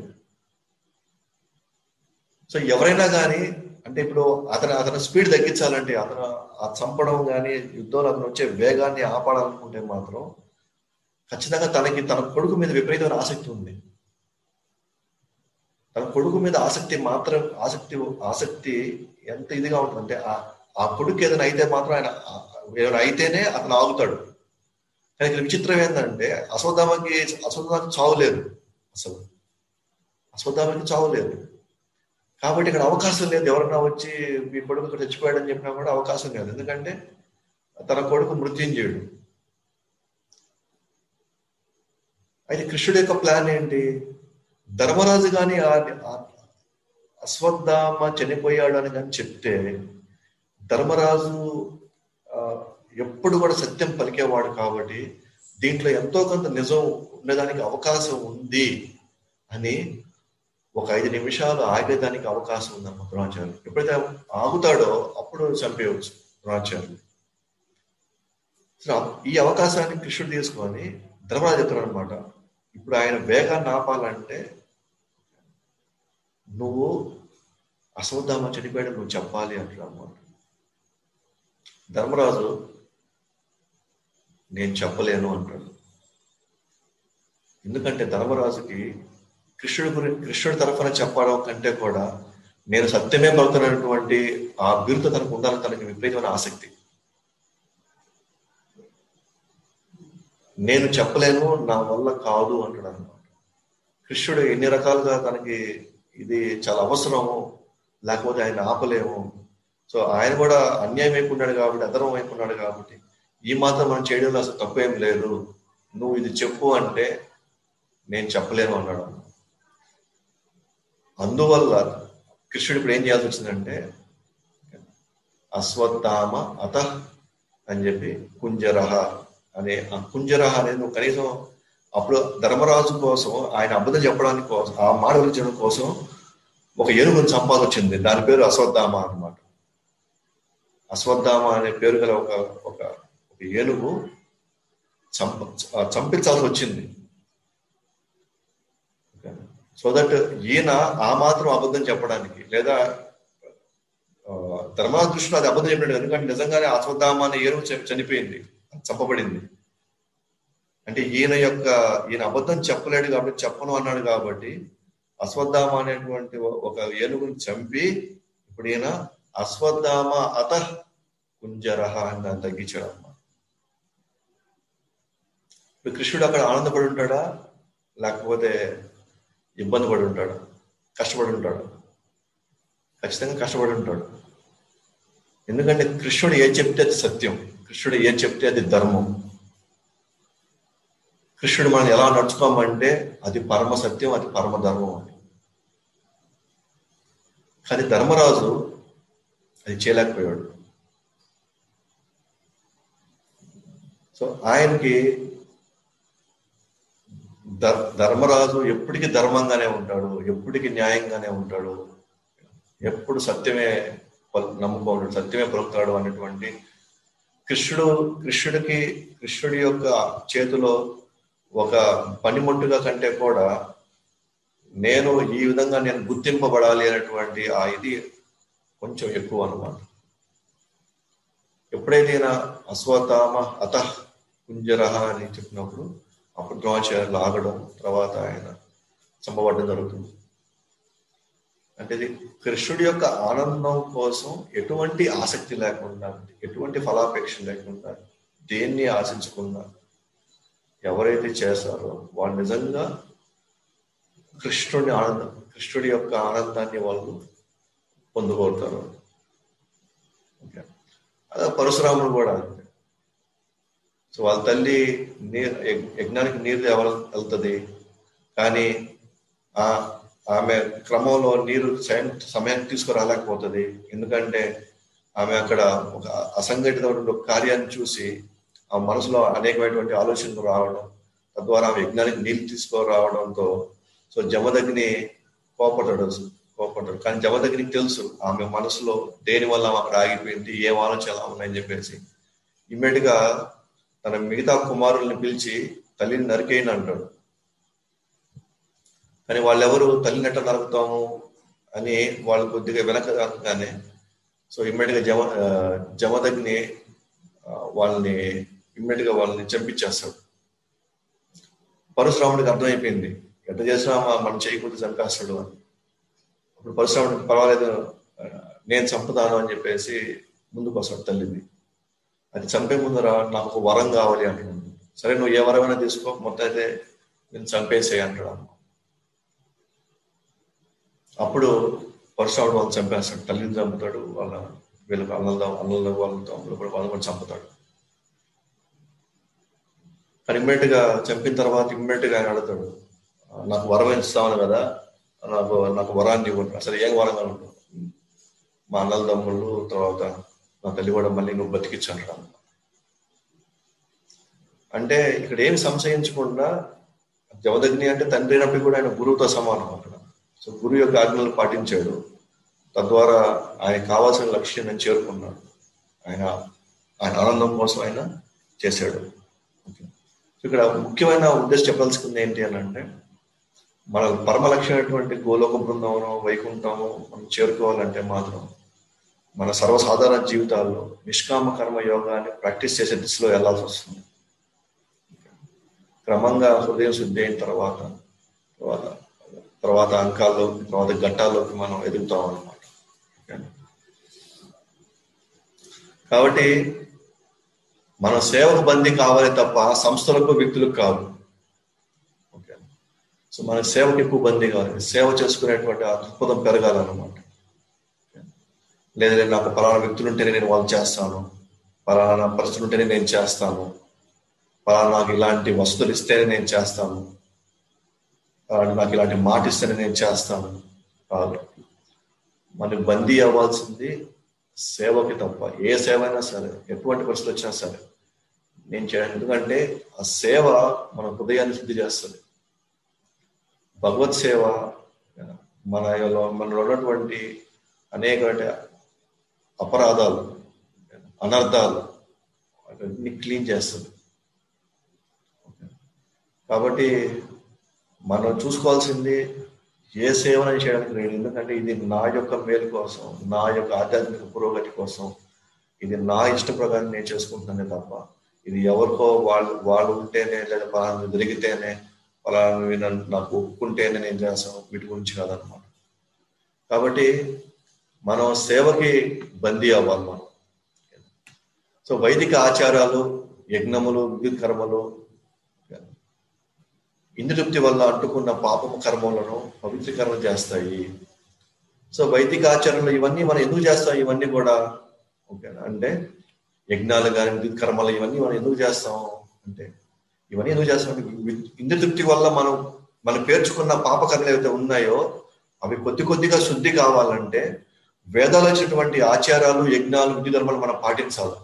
సో ఎవరైనా కానీ అంటే ఇప్పుడు అతను అతను స్పీడ్ తగ్గించాలంటే అతను ఆ చంపడం కానీ యుద్ధంలో అతను వచ్చే వేగాన్ని ఆపాలనుకుంటే మాత్రం ఖచ్చితంగా తనకి తన కొడుకు మీద విపరీతమైన ఆసక్తి ఉంది తన కొడుకు మీద ఆసక్తి మాత్రం ఆసక్తి ఆసక్తి ఎంత ఇదిగా ఉంటుందంటే ఆ ఆ కొడుకు ఏదైనా అయితే మాత్రం ఆయన ఏమైనా అయితేనే అతను ఆగుతాడు కానీ ఇక్కడ విచిత్రం ఏంటంటే అశ్వత్థామకి అశ్వత్థామకి చావు లేదు అసలు అశ్వత్థామకి చావు లేదు కాబట్టి ఇక్కడ అవకాశం లేదు ఎవరన్నా వచ్చి మీ కొడుకు ఇక్కడ చచ్చిపోయాడని చెప్పినా కూడా అవకాశం లేదు ఎందుకంటే తన కొడుకు మృత్యుంజయుడు అయితే కృష్ణుడి యొక్క ప్లాన్ ఏంటి ధర్మరాజు కానీ అశ్వత్థామ చనిపోయాడు అని కానీ చెప్తే ధర్మరాజు ఎప్పుడు కూడా సత్యం పలికేవాడు కాబట్టి దీంట్లో ఎంతో కొంత నిజం ఉండడానికి అవకాశం ఉంది అని ఒక ఐదు నిమిషాలు ఆగేదానికి అవకాశం ఉందన్నమాట ద్రోణాచార్యులు ఎప్పుడైతే ఆగుతాడో అప్పుడు చంపేయవచ్చు ద్రోణాచార్యులు ఈ అవకాశాన్ని కృష్ణుడు తీసుకొని ధర్మరాజు చెప్తున్నాడు అనమాట ఇప్పుడు ఆయన వేగాన్ని ఆపాలంటే నువ్వు అశ్వత్థామ చనిపోయాడు నువ్వు చెప్పాలి అంటాడు అన్నమాట ధర్మరాజు నేను చెప్పలేను అంటాడు ఎందుకంటే ధర్మరాజుకి కృష్ణుడి గురించి కృష్ణుడి తరఫున చెప్పడం కంటే కూడా నేను సత్యమే పలుకుతున్నటువంటి ఆ బిరుదు తనకు ఉండాలని తనకి విపరీతమైన ఆసక్తి నేను చెప్పలేను నా వల్ల కాదు అంటాడు అనమాట కృష్ణుడు ఎన్ని రకాలుగా తనకి ఇది చాలా అవసరము లేకపోతే ఆయన ఆపలేము సో ఆయన కూడా అన్యాయం అయిపోయినాడు కాబట్టి అధర్మం అయిపోయినాడు కాబట్టి ఈ మాత్రం మనం చేయడంలో అసలు తప్పేం లేదు నువ్వు ఇది చెప్పు అంటే నేను చెప్పలేను అన్నాడు అందువల్ల కృష్ణుడు ఇప్పుడు ఏం చేయాల్సి వచ్చిందంటే అశ్వత్థామ అత అని చెప్పి కుంజరహ అనే ఆ కుంజరహ అనేది నువ్వు కనీసం అప్పుడు ధర్మరాజు కోసం ఆయన అబద్ధం చెప్పడానికి కోసం ఆ మాట విలించడం కోసం ఒక ఏనుగుని చంపాల్సి వచ్చింది దాని పేరు అశ్వత్థామ అనమాట అశ్వత్థామ అనే పేరు గల ఒక ఒక ఒక ఏనుగు చంప చంపించాల్సి వచ్చింది సో దట్ ఈయన ఆ మాత్రం అబద్ధం చెప్పడానికి లేదా ధర్మరాజు దృష్టిలో అది అబద్ధం చెప్పినట్టు ఎందుకంటే నిజంగానే అశ్వత్థామ అనే ఏనుగు చనిపోయింది చంపబడింది అంటే ఈయన యొక్క ఈయన అబద్ధం చెప్పలేడు కాబట్టి చెప్పను అన్నాడు కాబట్టి అశ్వత్థామ అనేటువంటి ఒక ఏనుగుని చంపి ఇప్పుడు ఈయన అశ్వత్థామ అత కుంజరహ అని దాన్ని తగ్గించాడు అన్నమాట ఇప్పుడు కృష్ణుడు అక్కడ ఆనందపడి ఉంటాడా లేకపోతే ఇబ్బంది పడి ఉంటాడు కష్టపడి ఉంటాడు ఖచ్చితంగా కష్టపడి ఉంటాడు ఎందుకంటే కృష్ణుడు ఏం చెప్తే అది సత్యం కృష్ణుడు ఏం చెప్తే అది ధర్మం కృష్ణుడు మనం ఎలా నడుచుకోమంటే అది పరమ సత్యం అది పరమ ధర్మం అని కానీ ధర్మరాజు అది చేయలేకపోయాడు సో ఆయనకి ధర్- ధర్మరాజు ఎప్పటికీ ధర్మంగానే ఉంటాడు ఎప్పటికీ న్యాయంగానే ఉంటాడు ఎప్పుడు సత్యమే పలు- నమ్ముకోడు సత్యమే పలుకుతాడు అనేటువంటి కృష్ణుడు కృష్ణుడికి కృష్ణుడి యొక్క చేతిలో ఒక పనిముట్టుగా కంటే కూడా నేను ఈ విధంగా నేను గుర్తింపబడాలి అనేటువంటి ఆ ఇది కొంచెం ఎక్కువ అన్నమాట ఎప్పుడైతే ఈయన అశ్వత్థామ అత కుంజరహ అని చెప్పినప్పుడు అప్పుడు ద్రోణాచార్యులు ఆగడం తర్వాత ఆయన చంపబడడం జరుగుతుంది అంటే ఇది కృష్ణుడి యొక్క ఆనందం కోసం ఎటువంటి ఆసక్తి లేకుండా ఎటువంటి ఫలాపేక్ష లేకుండా దేన్ని ఆశించకుండా ఎవరైతే చేస్తారో వాళ్ళు నిజంగా కృష్ణుడి ఆనందం కృష్ణుడి యొక్క ఆనందాన్ని వాళ్ళు పొందుకోతారు ఓకే అదే పరశురాముడు కూడా అంతే సో వాళ్ళ తల్లి నీరు యజ్ఞానికి నీరు ఎవరు వెళ్తుంది కానీ ఆ ఆమె క్రమంలో నీరు సమయం సమయానికి తీసుకురాలేకపోతుంది ఎందుకంటే ఆమె అక్కడ ఒక అసంఘటితమైన ఒక కార్యాన్ని చూసి ఆ మనసులో అనేకమైనటువంటి ఆలోచనలు రావడం తద్వారా ఆమె యజ్ఞానికి నీళ్ళు తీసుకురావడంతో సో జమదగ్ని కోపడతాడు కోపడతాడు కానీ జమదగ్నికి తెలుసు ఆమె మనసులో దేని వల్ల ఆమె అక్కడ ఆగిపోయింది ఏం ఆలోచనలు ఉన్నాయని చెప్పేసి ఇమ్మీడియట్ గా తన మిగతా కుమారుల్ని పిలిచి తల్లిని నరికేయని అంటాడు కానీ వాళ్ళెవరు తల్లిని ఎట్లా నరుకుతాము అని వాళ్ళు కొద్దిగా వెనక అనగానే సో ఇమ్మీడియట్ గా జమ ఆ, జమదగ్ని ఆ, వాళ్ళని ఇమ్మీడియట్ గా వాళ్ళని చంపించేస్తాడు పరశురాముడికి అర్థమైపోయింది ఎట్ట చేసినా మ- మనం చేయకపోతే చంపేస్తాడు అని అప్పుడు పరశురాముడికి పర్వాలేదు ఆ, నేను చంపుతాను అని చెప్పేసి ముందుకు వస్తాడు తల్లిని అది చంపే ముందర నాకు ఒక వరం కావాలి అంటున్నాడు సరే నువ్వు ఏ వరమైనా తీసుకో మొత్తం అయితే నేను చంపేసేయి అంటాడు అమ్మ అప్పుడు పరశురాముడు వాళ్ళు చంపేస్తాడు తల్లిని చంపుతాడు వాళ్ళ వీళ్ళకి అన్నలతో అన్నల వాళ్ళతో అందరూ కూడా వాళ్ళని కూడా చంపుతాడు కానీ ఇమ్మీడియట్ గా చంపిన తర్వాత ఇమ్మీడియట్ గా ఆయన అడుగుతాడు "ఆ, నాకు వరం ఇస్తాను కదా నాకు నాకు వరాన్ని ఇవ్వండి అసలు ఏం వరం కావాలి మా అన్నల తమ్ముళ్ళు తర్వాత నా తల్లి కూడా మళ్ళీ నువ్వు బతికించంటాడు అంటే ఇక్కడ ఏమి సంశయించకుండా జవదగ్ని అంటే తండ్రి అయినప్పటికీ కూడా ఆయన గురువుతో సమానం అక్కడ సో గురువు యొక్క ఆజ్ఞలు పాటించాడు తద్వారా ఆయన కావాల్సిన లక్ష్యం నేను చేరుకున్నాడు ఆయన ఆయన ఆనందం కోసం ఆయన చేశాడు ఓకే. సో ఇక్కడ ముఖ్యమైన ఉద్దేశం చెప్పాల్సింది ఏంటి అని అంటే మన పరమ లక్ష్యమైనటువంటి గోలోక బృందమును వైకుంఠము మనం చేరుకోవాలంటే మాత్రం మన సర్వసాధారణ జీవితాల్లో నిష్కామ కర్మ యోగాన్ని ప్రాక్టీస్ చేసే దిశలో వెళ్ళాల్సి వస్తుంది క్రమంగా హృదయం శుద్ధి అయిన తర్వాత తర్వాత తర్వాత అంకాల్లో తర్వాత ఘట్టాల్లోకి మనం ఎదుగుతాం అన్నమాట ఓకే. కాబట్టి మన సేవకు బందీ కావాలి తప్ప సంస్థలకు వ్యక్తులకు కాదు ఓకే సో మన సేవకు ఎక్కువ బందీ కావాలి సేవ చేసుకునేటువంటి ఆ దృక్పథం పెరగాలన్నమాట లేదు లేదు నాకు పలానా వ్యక్తులు ఉంటేనే నేను వాళ్ళు చేస్తాను పలానా పరిస్థితులు ఉంటేనే నేను చేస్తాను పలానా నాకు ఇలాంటి వస్తువులు ఇస్తేనే నేను చేస్తాను పలానా నాకు ఇలాంటి మాట ఇస్తేనే నేను చేస్తాను కాదు మనకి బందీ అవ్వాల్సింది సేవకి తప్ప ఏ సేవ అయినా సరే ఎటువంటి పరిస్థితులు వచ్చినా సరే నేను చేయను ఎందుకంటే ఆ సేవ మన హృదయాన్ని శుద్ధి చేస్తుంది భగవత్ సేవ మన మనలో ఉన్నటువంటి అనేక అపరాధాలు అనర్థాలు అన్ని క్లీన్ చేస్తుంది కాబట్టి మనం చూసుకోవాల్సింది ఏ సేవనని చేయడానికి లేదు ఎందుకంటే ఇది నా యొక్క మేలు కోసం నా యొక్క ఆధ్యాత్మిక పురోగతి కోసం ఇది నా ఇష్ట ప్రకారం నేను చేసుకుంటున్నానే తప్ప ఇది ఎవరికో వాళ్ళు వాళ్ళు ఉంటేనే లేదా పలానా జరిగితేనే పలానా నన్ను నాకు ఒప్పుకుంటేనే నేను చేస్తాను వీటి గురించి కాదనమాట కాబట్టి మనం సేవకి బందీ అవ్వాలి మనం సో వైదిక ఆచారాలు యజ్ఞములు విద్యుత్ కర్మలు ఇంద్రతృప్తి వల్ల అంటుకున్న పాపము కర్మలను పవిత్రీకరణ చేస్తాయి సో వైదిక ఆచరణలు ఇవన్నీ మనం ఎందుకు చేస్తాం ఇవన్నీ కూడా ఓకేనా అంటే యజ్ఞాలు కానీ విద్యుత్ కర్మలు ఇవన్నీ మనం ఎందుకు చేస్తాం అంటే ఇవన్నీ ఎందుకు చేస్తామంటే ఇంద్ర తృప్తి వల్ల మనం మనం పేర్చుకున్న పాపకర్మలు ఏవైతే ఉన్నాయో అవి కొద్ది కొద్దిగా శుద్ధి కావాలంటే వేదాలు వచ్చినటువంటి ఆచారాలు యజ్ఞాలు విధి ధర్మాలు మనం పాటించాలి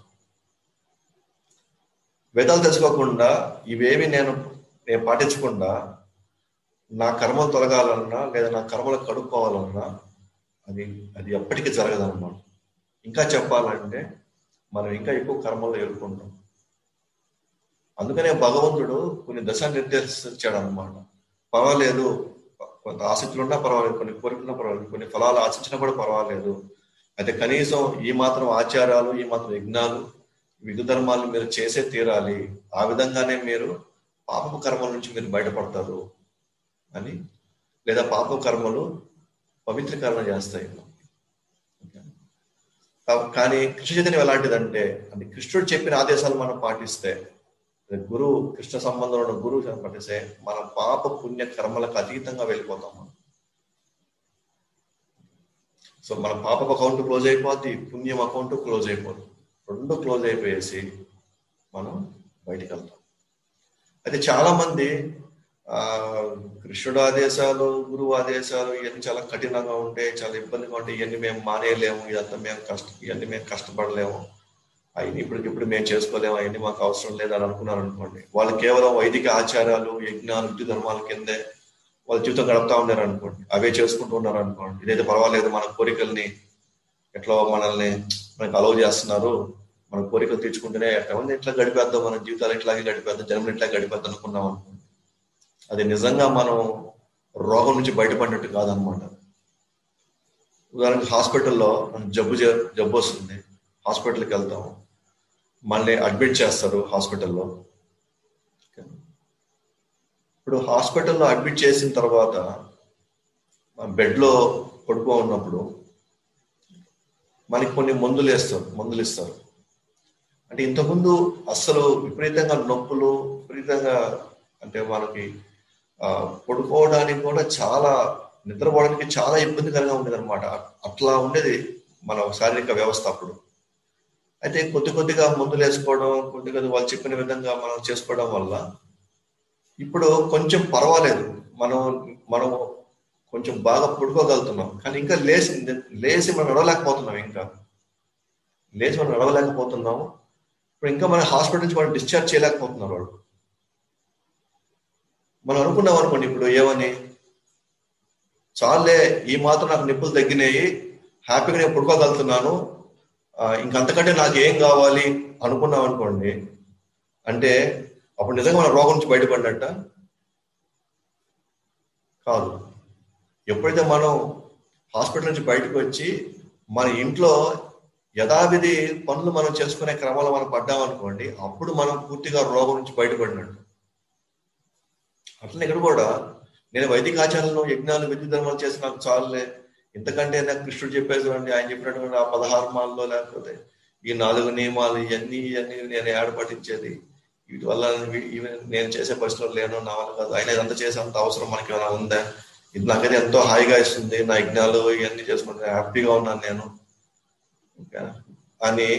వేదాలు తెలుసుకోకుండా ఇవేమి నేను నేను పాటించకుండా నా కర్మలు తొలగాలన్నా లేదా నా కర్మలు కడుక్కోవాలన్నా అది అది ఎప్పటికీ జరగదన్నమాట ఇంకా చెప్పాలంటే మనం ఇంకా ఎక్కువ కర్మల్లో ఎదుర్కొంటాం అందుకనే భగవంతుడు కొన్ని దశ నిర్దేశించాడు అనమాట పర్వాలేదు కొంత ఆసక్తులు ఉన్నా పర్వాలేదు కొన్ని కోరికలున్నా పర్వాలేదు కొన్ని ఫలాలు ఆశించినా కూడా పర్వాలేదు అయితే కనీసం ఈ మాత్రం ఆచారాలు ఈ మాత్రం యజ్ఞాలు విధు ధర్మాలు మీరు చేసే తీరాలి ఆ విధంగానే మీరు పాపపు కర్మల నుంచి మీరు బయటపడతారు అని లేదా పాప కర్మలు పవిత్రీకరణ చేస్తాయి కానీ కృష్ణ చైతన్యం ఎలాంటిదంటే అది కృష్ణుడు చెప్పిన ఆదేశాలు మనం పాటిస్తే గురువు కృష్ణ సంబంధంలో ఉన్న గురువు పాటిస్తే మన పాప పుణ్య కర్మలకు అతీతంగా వెళ్ళిపోతాం మనం సో మన పాప అకౌంట్ క్లోజ్ అయిపోద్ది పుణ్యం అకౌంట్ క్లోజ్ అయిపోద్ది రెండు క్లోజ్ అయిపోయేసి మనం బయటికి వెళ్తాం అయితే చాలా మంది ఆ కృష్ణుడు ఆదేశాలు గురువు ఆదేశాలు ఇవన్నీ చాలా కఠినంగా ఉంటాయి చాలా ఇబ్బందిగా ఉంటాయి ఇవన్నీ మేము మానేయలేము ఇదంతా మేము కష్ట ఇవన్నీ మేము కష్టపడలేము అవన్నీ ఇప్పటికిప్పుడు మేము చేసుకోలేము అవన్నీ మాకు అవసరం లేదని అనుకున్నారు అనుకోండి వాళ్ళు కేవలం వైదిక ఆచారాలు యజ్ఞాలు విద్యు ధర్మాల కిందే వాళ్ళ జీవితం గడుపుతా ఉన్నారు అనుకోండి అవే చేసుకుంటూ ఉన్నారు అనుకోండి ఇదైతే పర్వాలేదు మన కోరికల్ని ఎట్లా మనల్ని మనకు అలవ్ చేస్తున్నారు మన కోరికలు తీర్చుకుంటేనే ఎవరిని ఎట్లా గడిపేద్దాం మన జీవితాలు ఎట్లాగే గడిపేద్దాం జన్మని ఎట్లా గడిపేద్దాం అనుకున్నాం అనుకోండి అది నిజంగా మనం రోగం నుంచి బయటపడినట్టు కాదనమాట ఉదాహరణకి హాస్పిటల్లో మనం జబ్బు జబ్బు వస్తుంది హాస్పిటల్కి వెళ్తాం మనల్ని అడ్మిట్ చేస్తారు హాస్పిటల్లో ఇప్పుడు హాస్పిటల్లో అడ్మిట్ చేసిన తర్వాత బెడ్లో పడుకో ఉన్నప్పుడు మనకి కొన్ని మందులు వేస్తారు మందులు ఇస్తారు అంటే ఇంతకుముందు అస్సలు విపరీతంగా నొప్పులు విపరీతంగా అంటే మనకి పడుకోవడానికి కూడా చాలా నిద్రపోవడానికి చాలా ఇబ్బందికరంగా ఉండేది అనమాట అట్లా ఉండేది మన శారీరక వ్యవస్థ అప్పుడు అయితే కొద్ది కొద్దిగా మందులు వేసుకోవడం కొద్ది కొద్ది వాళ్ళు చెప్పిన విధంగా మనం చేసుకోవడం వల్ల ఇప్పుడు కొంచెం పర్వాలేదు మనం మనం కొంచెం బాగా పడుకోగలుగుతున్నాం కానీ ఇంకా లేచి లేచి మనం నడవలేకపోతున్నాం ఇంకా లేచి మనం నడవలేకపోతున్నాం ఇప్పుడు ఇంకా మన హాస్పిటల్ నుంచి మనం డిశ్చార్జ్ చేయలేకపోతున్నారు వాళ్ళు మనం అనుకున్నాం అనుకోండి ఇప్పుడు ఏమని చాలే ఈ మాత్రం నాకు నిప్పులు తగ్గినాయి హ్యాపీగా నేను పడుకోగలుగుతున్నాను ఇంకంతకంటే నాకు ఏం కావాలి అనుకున్నాం అనుకోండి అంటే అప్పుడు నిజంగా మన రోగం నుంచి బయటపడినట్ట కాదు ఎప్పుడైతే మనం హాస్పిటల్ నుంచి బయటకు వచ్చి మన ఇంట్లో యథావిధి పనులు మనం చేసుకునే క్రమంలో మనం పడ్డామనుకోండి అప్పుడు మనం పూర్తిగా రోగం నుంచి బయటపడినట్టు అట్లనే ఇక్కడ కూడా నేను వైదిక ఆచారాలను యజ్ఞాలు విద్యుత్ ధర్మాలు చేసి నాకు చాలులే ఇంతకంటే నాకు కృష్ణుడు చెప్పేసి ఆయన చెప్పినటువంటి ఆ పదహారు మాల్లో లేకపోతే ఈ నాలుగు నియమాలు ఇవన్నీ ఇవన్నీ నేను ఏడ పట్టించేది వీటి వల్ల నేను చేసే పరిస్థితులు లేను నా వల్ల కాదు ఆయన ఇదంతా చేసేంత అవసరం మనకి ఏమైనా ఉందా ఇది నాకైతే ఎంతో హాయిగా ఇస్తుంది నా యజ్ఞాలు ఇవన్నీ చేసుకుంటే హ్యాపీగా ఉన్నాను నేను అని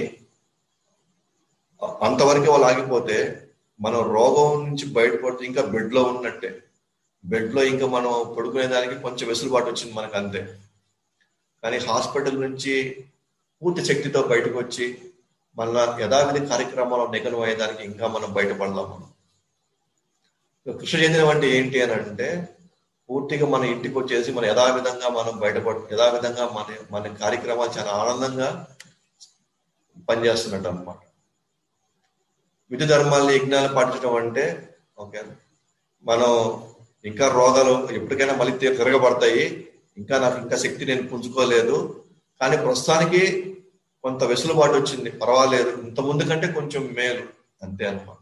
అంతవరకు వాళ్ళు ఆగిపోతే మనం రోగం నుంచి బయటపడితే ఇంకా బెడ్ లో ఉన్నట్టే బెడ్ లో ఇంకా మనం పడుకునే దానికి కొంచెం వెసులుబాటు వచ్చింది మనకు అంతే కానీ హాస్పిటల్ నుంచి పూర్తి శక్తితో బయటకు వచ్చి మళ్ళా యథావిధి కార్యక్రమాలు నిఘనం అయ్యేదానికి ఇంకా మనం బయటపడలాం మనం కృష్ణ చైతన్యం అంటే ఏంటి అని అంటే పూర్తిగా మన ఇంటికి వచ్చేసి మన యథావిధంగా మనం బయటపడ యథావిధంగా మన మన కార్యక్రమాలు చాలా ఆనందంగా పనిచేస్తున్నట్టు అనమాట విధి ధర్మాలని యజ్ఞాలు పాటించడం అంటే ఓకే మనం ఇంకా రోగాలు ఎప్పటికైనా మళ్ళీ తిరగబడతాయి ఇంకా నాకు ఇంకా శక్తి నేను పుంజుకోలేదు కానీ ప్రస్తుతానికి కొంత వెసులుబాటు వచ్చింది పర్వాలేదు ఇంత ముందు కంటే కొంచెం మేలు అంతే అనమాట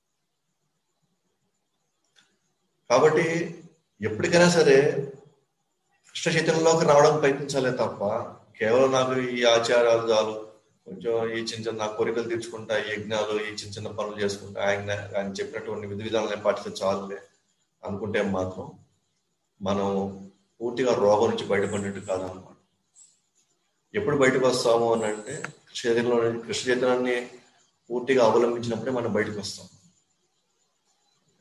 కాబట్టి ఎప్పటికైనా సరే కృష్ణ చైతన్యంలోకి రావడం ప్రయత్నించాలే తప్ప కేవలం నాకు ఈ ఆచారాలు చాలు కొంచెం ఈ చిన్న చిన్న కోరికలు తీర్చుకుంటా ఈ యజ్ఞాలు ఈ చిన్న చిన్న పనులు చేసుకుంటా ఆయన ఆయన చెప్పినటువంటి విధి విధానాలను పాటిస్తే చాలులే అనుకుంటే మాత్రం మనం పూర్తిగా రోగం నుంచి బయటపడినట్టు కాదనమాట ఎప్పుడు బయటకు వస్తాము అని అంటే కృష్ణ చైతన్యంలో కృష్ణ చైతన్యాన్ని పూర్తిగా అవలంబించినప్పుడే మనం బయటకు వస్తాం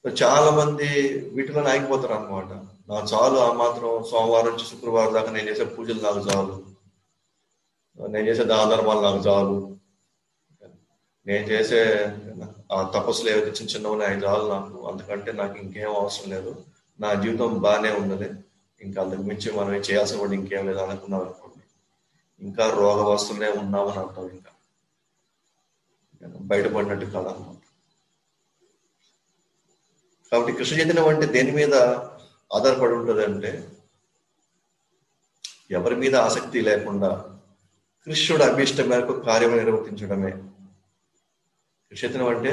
చాలా మంది వీటిలోనే ఆగిపోతారు అనమాట నా చాలు ఆ మాత్రం సోమవారం నుంచి శుక్రవారం దాకా నేను చేసే పూజలు నాకు చాలు నేను చేసే దాన ధర్మాలు నాకు చాలు నేను చేసే ఆ తపస్సులు ఏవైతే చిన్న చిన్న ఉన్నాయి చాలు నాకు అంతకంటే నాకు ఇంకేం అవసరం లేదు నా జీవితం బాగానే ఉన్నది ఇంకా అంతకు మించి మనం ఏం చేయాల్సిన కూడా ఇంకేం లేదు అనుకున్నాం అనుకోండి ఇంకా రోగవస్తులే ఉన్నామని అంటాం ఇంకా బయటపడినట్టు కాదు అనమాట కాబట్టి కృష్ణ చైతన్యం అంటే దేని మీద ఆధారపడి ఉంటుంది అంటే ఎవరి మీద ఆసక్తి లేకుండా కృష్ణుడు అభీష్టం మేరకు కార్యం నిర్వర్తించడమే కృష్ణచైతన్యం అంటే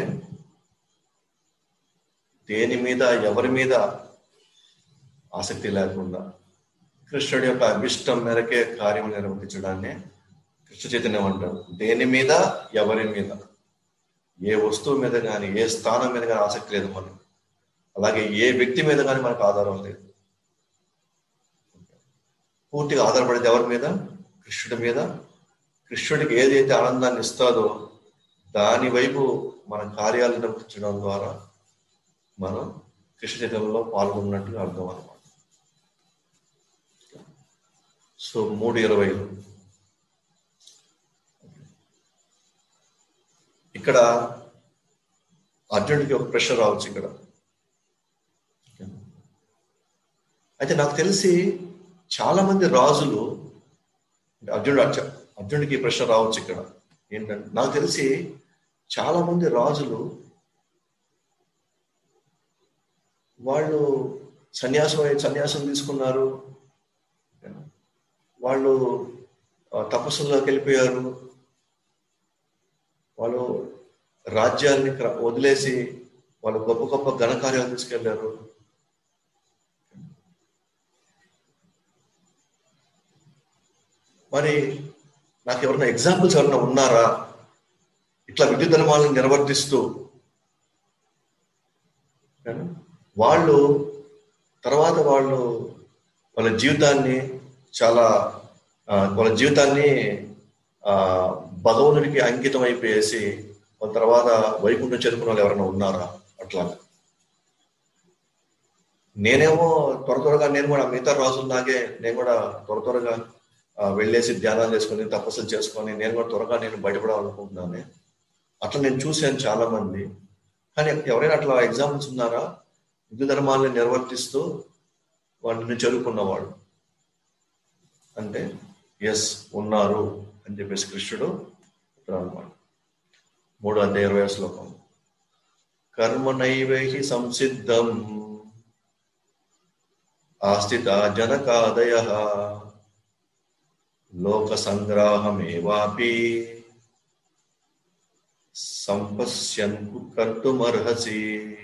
దేని మీద ఎవరి మీద ఆసక్తి లేకుండా కృష్ణుడి యొక్క అభిష్టం మేరకే కార్యం నిర్వర్తించడాన్ని కృష్ణ చైతన్యం అంటారు దేని మీద ఎవరి మీద ఏ వస్తువు మీద కానీ ఏ స్థానం మీద కానీ ఆసక్తి లేదు మనకు అలాగే ఏ వ్యక్తి మీద కానీ మనకు ఆధారం లేదు పూర్తిగా ఆధారపడేది ఎవరి మీద కృష్ణుడి మీద కృష్ణుడికి ఏదైతే ఆనందాన్ని ఇస్తాదో దాని వైపు మన కార్యాలు నిర్వర్తించడం ద్వారా మనం కృష్ణ చైతన్యంలో పాల్గొన్నట్టుగా అర్థం అనమాట సో మూడు ఇరవైలు ఇక్కడ అర్జునుడికి ఒక ప్రశ్న రావచ్చు ఇక్కడ అయితే నాకు తెలిసి చాలా మంది రాజులు అర్జునుడు అర్జ- అర్జునుడికి ఈ ప్రశ్న రావచ్చు ఇక్కడ ఏంటంటే నాకు తెలిసి చాలా మంది రాజులు వాళ్ళు సన్యాసం అయి- సన్యాసం తీసుకున్నారు వాళ్ళు ఆ, తపస్సుల్లోకి వెళ్ళిపోయారు వాళ్ళు రాజ్యాన్ని క్ర- వదిలేసి వాళ్ళు గొప్ప గొప్ప ఘనకార్యాలు తీసుకెళ్లారు మరి నాకు ఎవరైనా ఎగ్జాంపుల్స్ ఎవరైనా ఉన్నారా ఇట్లా విద్యుత్ ధర్మాలను నిర్వర్తిస్తూ ఏనా? వాళ్ళు తర్వాత వాళ్ళు వాళ్ళ జీవితాన్ని చాలా ఆ, వాళ్ళ జీవితాన్ని ఆ భగవంతుడికి అంకితం అయిపోయేసి వాళ్ళ తర్వాత వైకుంఠం చేరుకున్న వాళ్ళు ఎవరైనా ఉన్నారా అట్లా నేనేమో త్వర త్వరగా నేను కూడా మిగతా రాజుల్లాగే నేను కూడా త్వర త్వరగా ఆ, వెళ్ళేసి ధ్యానాలు చేసుకొని తపస్సులు చేసుకొని నేను కూడా త్వరగా నేను బయటపడాలనుకుంటున్నాను అట్లా నేను చూశాను చాలా మంది కానీ ఎవరైనా అట్లా ఎగ్జాంపుల్స్ ఉన్నారా హిందూ ధర్మాన్ని నిర్వర్తిస్తూ వాటిని చదువుకున్నవాడు అంటే ఎస్ ఉన్నారు అని చెప్పేసి కృష్ణుడు అనమాట మూడు అధ్యాయ ఇరవై శ్లోకం కర్మనైవేహి సంసిద్ధం ఆస్థిత జనకాదయ లోక సంగ్రాహమేవాపి సంపశ్యన్ కర్తుమర్హసి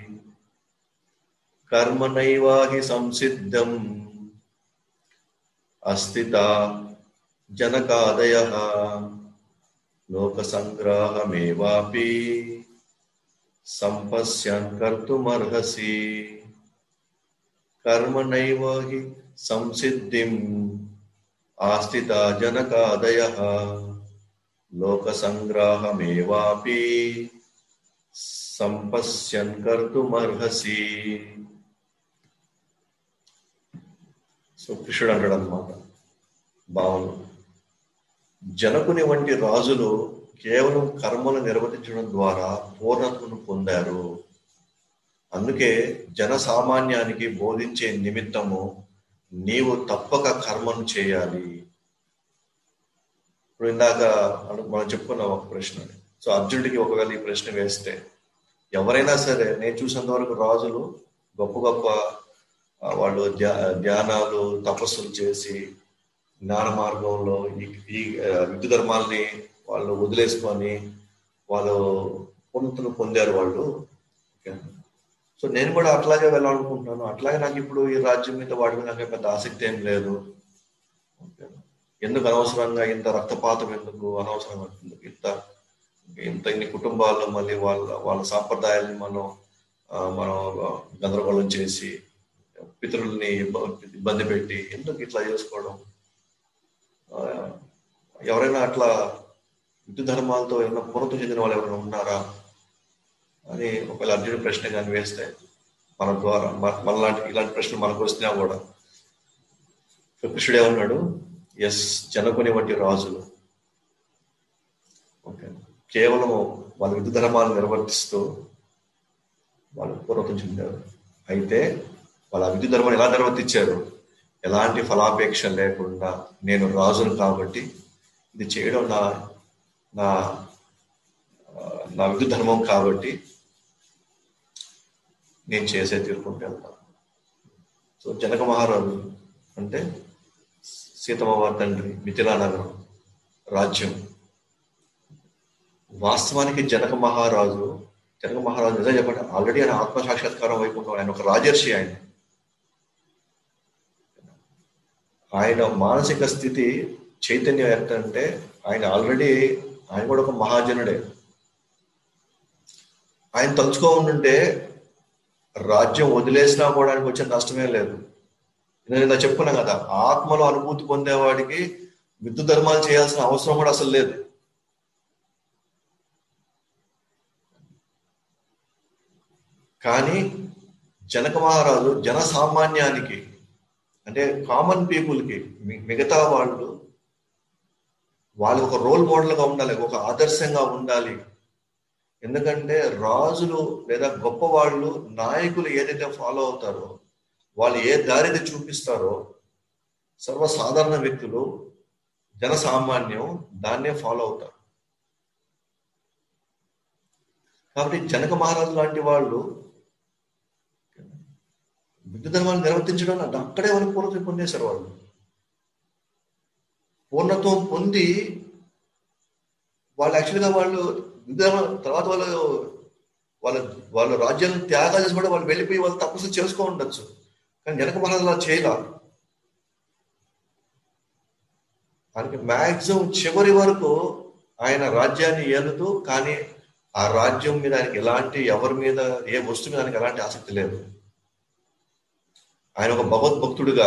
కర్మనైవాహి సంసిద్ధం అస్థిత జనకాదయ లోక సంగ్రాహమేవాపి సంపశ్యన్ కర్తుమర్హసి కర్మణైవ హి సంసిద్ధిం ఆస్థిత జనకాదయ లోక సంగ్రాహమేవాపి సంపశ్యన్ కర్తుమర్హసి సో కృష్ణుడు అంటాడు అనమాట భావన జనకుని వంటి రాజులు కేవలం కర్మలు నిర్వర్తించడం ద్వారా పూర్ణత్వను పొందారు అందుకే జన సామాన్యానికి బోధించే నిమిత్తము నీవు తప్పక కర్మను చేయాలి ఇప్పుడు ఇందాక అను- మనం చెప్పుకున్నాం ఒక ప్రశ్న సో అర్జునుడికి ఒకవేళ ఈ ప్రశ్న వేస్తే ఎవరైనా సరే నేను చూసినంత వరకు రాజులు గొప్ప గొప్ప ఆ, వాళ్ళు ధ్యా ధ్యానాలు తపస్సులు చేసి జ్ఞాన మార్గంలో ఈ ఈ ఆ, విద్యు ధర్మాల్ని వాళ్ళు వదిలేసుకొని వాళ్ళు ఉన్నతులు పొందారు వాళ్ళు ఓకే. సో నేను కూడా అట్లాగే వెళ్ళాలనుకుంటున్నాను అట్లాగే నాకు ఇప్పుడు ఈ రాజ్యం మీద వాడి మీద నాకు పెద్ద ఆసక్తి ఏం లేదు ఓకే. ఎందుకు అనవసరంగా ఇంత రక్తపాతం ఎందుకు అనవసరంగా ఎందుకు ఇంత ఇంత ఇన్ని కుటుంబాల్లో మళ్ళీ వాళ్ళ వాళ్ళ సాంప్రదాయాల్ని మనం ఆ, మనం గందరగోళం చేసి పితరుల్ని ఇబ్బ- ఇబ్బంది పెట్టి ఎందుకు ఇట్లా చేసుకోవడం ఆ, ఎవరైనా అట్లా యుద్ధ ధర్మాలతో ఏమైనా పూర్వతం చెందిన వాళ్ళు ఎవరైనా ఉన్నారా అని ఒకవేళ అర్జునుడి ప్రశ్న కానీ వేస్తే మన ద్వారా మన- మనలాంటి ఇలాంటి ప్రశ్నలు మనకు వస్తున్నా కూడా కృష్ణుడు ఏమన్నాడు ఎస్ జనకుని వంటి రాజులు ఓకే కేవలం వాళ్ళ విధి ధర్మాలు నిర్వర్తిస్తూ వాళ్ళు పూర్వతం చెందారు అయితే వాళ్ళ విధి ధర్మాన్ని ఎలా నిర్వర్తించారు ఎలాంటి ఫలాపేక్ష లేకుండా నేను రాజును కాబట్టి ఇది చేయడం నా నా ఆ, నా విధి ధర్మం కాబట్టి నేను చేసే తీర్పుంటే వెళ్తాను సో జనక మహారాజు అంటే సీతమ్మ వారి తండ్రి మిథిలా నగరం రాజ్యం వాస్తవానికి జనక మహారాజు జనక మహారాజు నిజం చెప్పండి ఆల్రెడీ ఆయన ఆత్మ సాక్షాత్కారం వైపు ఉన్నాడు ఆయన ఒక రాజర్షి ఆయన ఆయన మానసిక స్థితి చైతన్యం ఎంత అంటే ఆయన ఆల్రెడీ ఆయన కూడా ఒక మహాజనుడే ఆయన తలుచుకో ఉండుంటే రాజ్యం వదిలేసినా కూడా ఆయనకు వచ్చే నష్టమే లేదు నేను ఇలా చెప్పుకున్నా కదా ఆత్మలో అనుభూతి పొందేవాడికి విద్యుత్ ధర్మాలు చేయాల్సిన అవసరం కూడా అసలు లేదు కానీ జనక మహారాజు జన సామాన్యానికి అంటే కామన్ పీపుల్కి మిగతా వాళ్ళు వాళ్ళు ఒక రోల్ మోడల్గా ఉండాలి ఒక ఆదర్శంగా ఉండాలి ఎందుకంటే రాజులు లేదా గొప్ప వాళ్ళు నాయకులు ఏదైతే ఫాలో అవుతారో వాళ్ళు ఏ దారిని చూపిస్తారో సర్వసాధారణ వ్యక్తులు జన సామాన్యం దాన్నే ఫాలో అవుతారు కాబట్టి జనక మహారాజు లాంటి వాళ్ళు బుద్ధ ధర్మాన్ని నిర్వర్తించడం అక్కడే వాళ్ళు పూర్వత్వం పొందేశారు వాళ్ళు పూర్ణత్వం పొంది వాళ్ళు యాక్చువల్గా వాళ్ళు బుద్ధ ధర్మం తర్వాత వాళ్ళు వాళ్ళ వాళ్ళ రాజ్యాలను త్యాగాలు చేసి కూడా వాళ్ళు వెళ్ళిపోయి వాళ్ళు తపస్సు చేసుకో ఉండొచ్చు కానీ జనక మహారాజు అలా చేయలే ఆయనకి మ్యాక్సిమం చివరి వరకు ఆయన రాజ్యాన్ని ఏలుతూ కానీ ఆ రాజ్యం మీద ఆయనకి ఎలాంటి ఎవరి మీద ఏ వస్తువు మీద ఆయనకి ఎలాంటి ఆసక్తి లేదు ఆయన ఒక భగవద్భక్తుడిగా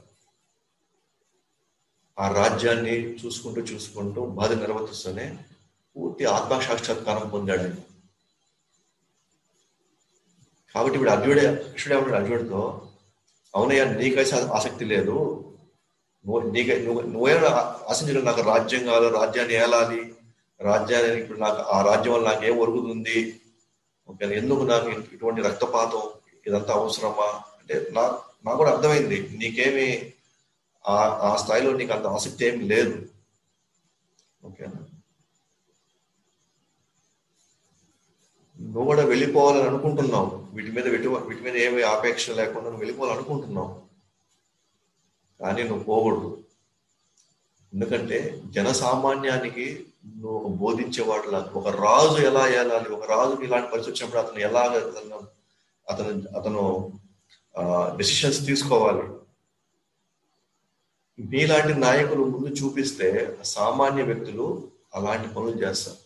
ఆ రాజ్యాన్ని చూసుకుంటూ చూసుకుంటూ బాధ నిర్వర్తిస్తూనే పూర్తి ఆత్మ సాక్షాత్కారం పొందాడు ఆయన కాబట్టి ఇప్పుడు అర్జునుడే కృష్ణుడు ఏమంటాడు అర్జునుడితో అవునయ్యా నీకైతే ఆసక్తి లేదు నువ్వు నీక నువ్వు నువ్వేమైనా ఆశించడం నాకు రాజ్యం కాదు రాజ్యాన్ని ఏలాలి రాజ్యాన్ని ఇప్పుడు నాకు ఆ రాజ్యం వల్ల నాకు ఏం ఒరుగుతుంది ఓకే ఎందుకు నాకు ఇటువంటి రక్తపాతం ఇదంతా అవసరమా అంటే నా నాకు కూడా అర్థమైంది నీకేమి ఆ ఆ స్థాయిలో నీకు అంత ఆసక్తి ఏమి లేదు ఓకేనా నువ్వు కూడా వెళ్ళిపోవాలని అనుకుంటున్నావు వీటి మీద వీటి వీటి మీద ఏమి ఆపేక్ష లేకుండా నువ్వు వెళ్ళిపోవాలనుకుంటున్నావు కానీ నువ్వు పోకూడదు ఎందుకంటే జన సామాన్యానికి నువ్వు ఒక బోధించేవాడులా ఒక రాజు ఎలా ఏలాలి ఒక రాజుకి ఇలాంటి పరిస్థితి వచ్చినప్పుడు అతను ఎలాగ అతను అతను అతను డెసిషన్స్ తీసుకోవాలి మీలాంటి నాయకులు ముందు చూపిస్తే సామాన్య వ్యక్తులు అలాంటి పనులు చేస్తారు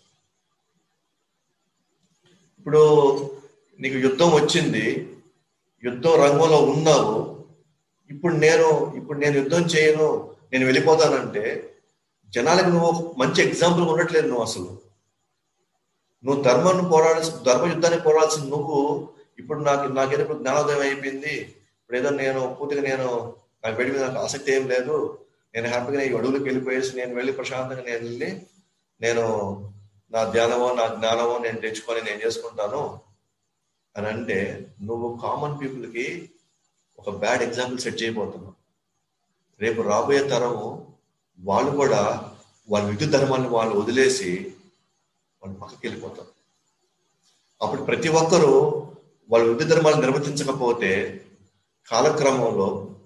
ఇప్పుడు నీకు యుద్ధం వచ్చింది యుద్ధం రంగంలో ఉన్నావు ఇప్పుడు నేను ఇప్పుడు నేను యుద్ధం చేయను నేను వెళ్ళిపోతానంటే జనాలకు నువ్వు మంచి ఎగ్జాంపుల్ ఉండట్లేదు నువ్వు అసలు నువ్వు ధర్మాన్ని పోరాడాల్సి ధర్మ యుద్ధాన్ని పోరాడాల్సిన నువ్వు ఇప్పుడు నాకు నాకేదో ఇప్పుడు జ్ఞానోదయం అయిపోయింది ఇప్పుడు ఏదో నేను పూర్తిగా నేను నాకు వెళ్ళి మీద నాకు ఆసక్తి ఏం లేదు నేను హ్యాపీగా ఈ అడవులకు వెళ్ళిపోయేసి నేను వెళ్ళి ప్రశాంతంగా నేను వెళ్ళి నేను నా ధ్యానమో నా జ్ఞానమో నేను తెచ్చుకొని నేను చేసుకుంటాను అని అంటే నువ్వు కామన్ పీపుల్కి ఒక బ్యాడ్ ఎగ్జాంపుల్ సెట్ చేయబోతున్నావు రేపు రాబోయే తరము వాళ్ళు కూడా వాళ్ళ విద్యుత్ ధర్మాన్ని వాళ్ళు వదిలేసి వాళ్ళు పక్కకి వెళ్ళిపోతారు అప్పుడు ప్రతి ఒక్కరూ వాళ్ళ విద్యుత్ ధర్మాలు నిర్వర్తించకపోతే కాలక్రమంలో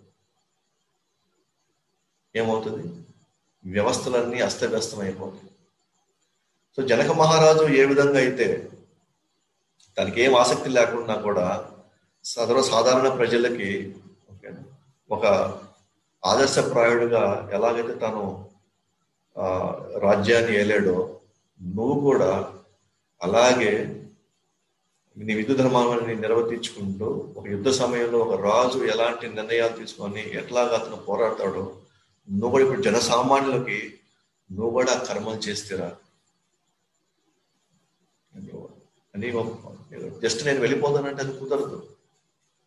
ఏమవుతుంది వ్యవస్థలన్నీ అస్తవ్యస్తం అయిపోతాయి సో జనక మహారాజు ఏ విధంగా అయితే తనకి ఏం ఆసక్తి లేకుండా కూడా సదర సాధారణ ప్రజలకి ఒక ఆదర్శప్రాయుడిగా ఎలాగైతే తను రాజ్యాన్ని ఏలాడో నువ్వు కూడా అలాగే నీ విద్యుత్ ధర్మాన్ని నిర్వర్తించుకుంటూ ఒక యుద్ధ సమయంలో ఒక రాజు ఎలాంటి నిర్ణయాలు తీసుకొని ఎట్లాగా అతను పోరాడతాడో నువ్వు కూడా ఇప్పుడు జనసామాన్యులకి నువ్వు కూడా కర్మలు చేస్తారా అని జస్ట్ నేను వెళ్ళిపోతానంటే అది కుదరదు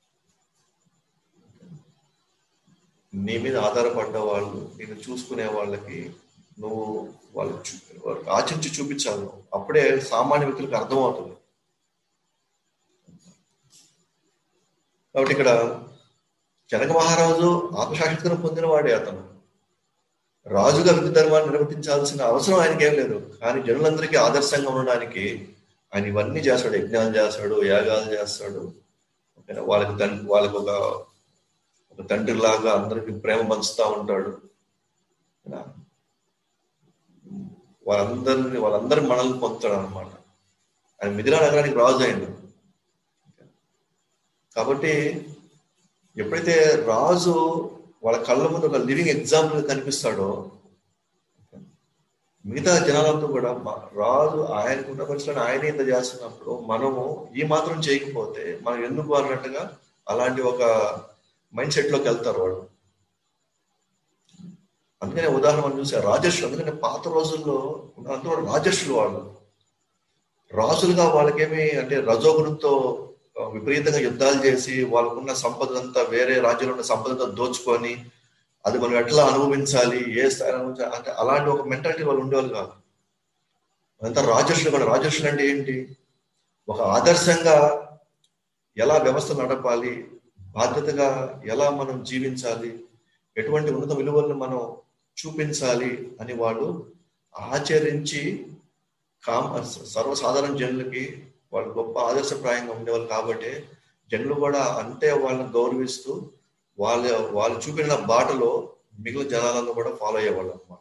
నీ మీద ఆధారపడ్డ వాళ్ళు నేను చూసుకునే వాళ్ళకి నువ్వు వాళ్ళు చూ- వాళ్ళకి ఆచరించి చూపించాలి నువ్వు. అప్పుడే సామాన్య వ్యక్తులకు అర్థమవుతుంది కాబట్టి ఇక్కడ జనక మహారాజు ఆత్మసాక్షిత్వం పొందిన వాడే అతను రాజుగా విధి ధర్మాన్ని నిర్వర్తించాల్సిన అవసరం ఆయనకి ఏం లేదు కానీ జనులందరికీ ఆదర్శంగా ఉండడానికి ఆయన ఇవన్నీ చేస్తాడు యజ్ఞాలు చేస్తాడు యాగాలు చేస్తాడు ఓకేనా? వాళ్ళకి తండ్రి వాళ్ళకి ఒక ఒక తండ్రి లాగా అందరికి ప్రేమ పంచుతా ఉంటాడు ఓకేనా? వాళ్ళందరిని వాళ్ళందరి మనల్ని పొందుతాడు అనమాట ఆయన మిథిలా నగరానికి రాజు అయిండు కాబట్టి ఎప్పుడైతే రాజు వాళ్ళ కళ్ళ ముందు ఒక లివింగ్ ఎగ్జాంపుల్ కనిపిస్తాడో మిగతా జనాలంతా కూడా మ- రాజు ఆయనకున్న పరిస్థితులను ఆయనే ఇంత చేస్తున్నప్పుడు మనము ఈ మాత్రం చేయకపోతే మనం ఎందుకు అన్నట్టుగా అలాంటి ఒక మైండ్ సెట్ లోకి వెళ్తారు వాళ్ళు అందుకనే ఉదాహరణ మనం చూసా రాజర్షులు అందుకనే పాత రోజుల్లో అందరూ రాజర్షులు వాళ్ళు రాజులుగా వాళ్ళకేమి అంటే రజోగుణంతో ఆ, విపరీతంగా యుద్ధాలు చేసి వాళ్ళకున్న సంపదంతా వేరే రాజ్యంలో ఉన్న సంపదంతా దోచుకొని అది మనం ఎట్లా అనుభవించాలి ఏ స్థాయిలో అనుభవించాలి అంటే అలాంటి ఒక మెంటాలిటీ వాళ్ళు ఉండేవాళ్ళు కాదు అంతా రాజర్షులు కూడా రాజర్షులు అంటే ఏంటి ఒక ఆదర్శంగా ఎలా వ్యవస్థ నడపాలి బాధ్యతగా ఎలా మనం జీవించాలి ఎటువంటి ఉన్నత విలువలను మనం చూపించాలి అని వాళ్ళు ఆచరించి కామ సర్వసాధారణ జనులకి వాళ్ళు గొప్ప ఆదర్శప్రాయంగా ఉండేవాళ్ళు కాబట్టి జనులు కూడా అంతే వాళ్ళని గౌరవిస్తూ వాళ్ళ వాళ్ళు చూపిన బాటలో మిగిలిన జనాలను కూడా ఫాలో అయ్యేవాళ్ళు అనమాట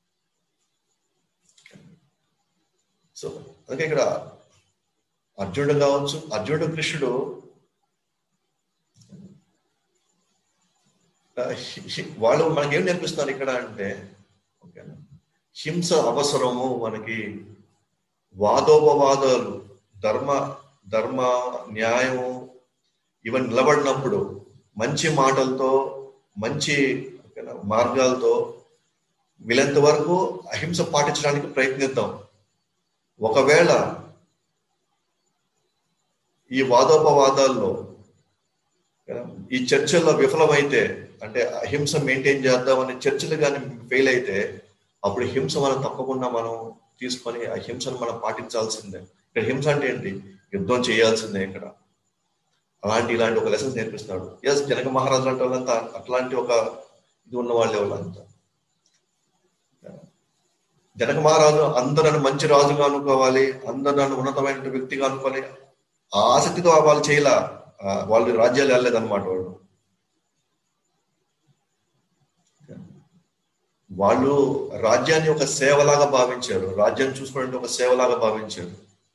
సో అందుకే ఇక్కడ అర్జునుడు కావచ్చు అర్జునుడు కృష్ణుడు ఆ, హి- హి- వాళ్ళు మనకి ఏం నేర్పిస్తున్నారు ఇక్కడ అంటే ఓకేనా హింస అవసరము మనకి వాదోపవాదాలు ధర్మ ధర్మ న్యాయము ఇవన్నీ నిలబడినప్పుడు మంచి మాటలతో మంచి ఓకేనా, మార్గాలతో వీలంత వరకు అహింస పాటించడానికి ప్రయత్నిద్దాం ఒకవేళ ఈ వాదోపవాదాల్లో ఓకేనా, ఈ చర్చల్లో విఫలమైతే అంటే అహింస మెయింటైన్ చేద్దామని చర్చలు కానీ ఫెయిల్ అయితే అప్పుడు హింస మనం తప్పకుండా మనం తీసుకొని ఆ హింసను మనం పాటించాల్సిందే ఇక్కడ హింస అంటే ఏంటి యుద్ధం చేయాల్సిందే ఇక్కడ అలాంటి ఇలాంటి ఒక లెసన్స్ నేర్పిస్తున్నాడు ఎస్ జనక మహారాజు అంటే వాళ్ళంతా అట్లాంటి ఒక ఇది ఉన్న వాళ్ళే వాళ్ళంతా జనక మహారాజు అందరూ నన్ను మంచి రాజుగా అనుకోవాలి అందరూ నన్ను ఉన్నతమైన వ్యక్తిగా అనుకోవాలి ఆ ఆసక్తితో వాళ్ళు చేయలా ఆ, వాళ్ళు రాజ్యాలు వెళ్ళలేదన్నమాట వాళ్ళు వాళ్ళు రాజ్యాన్ని ఒక సేవలాగా భావించారు రాజ్యాన్ని చూసుకోవడానికి ఒక సేవలాగా భావించారు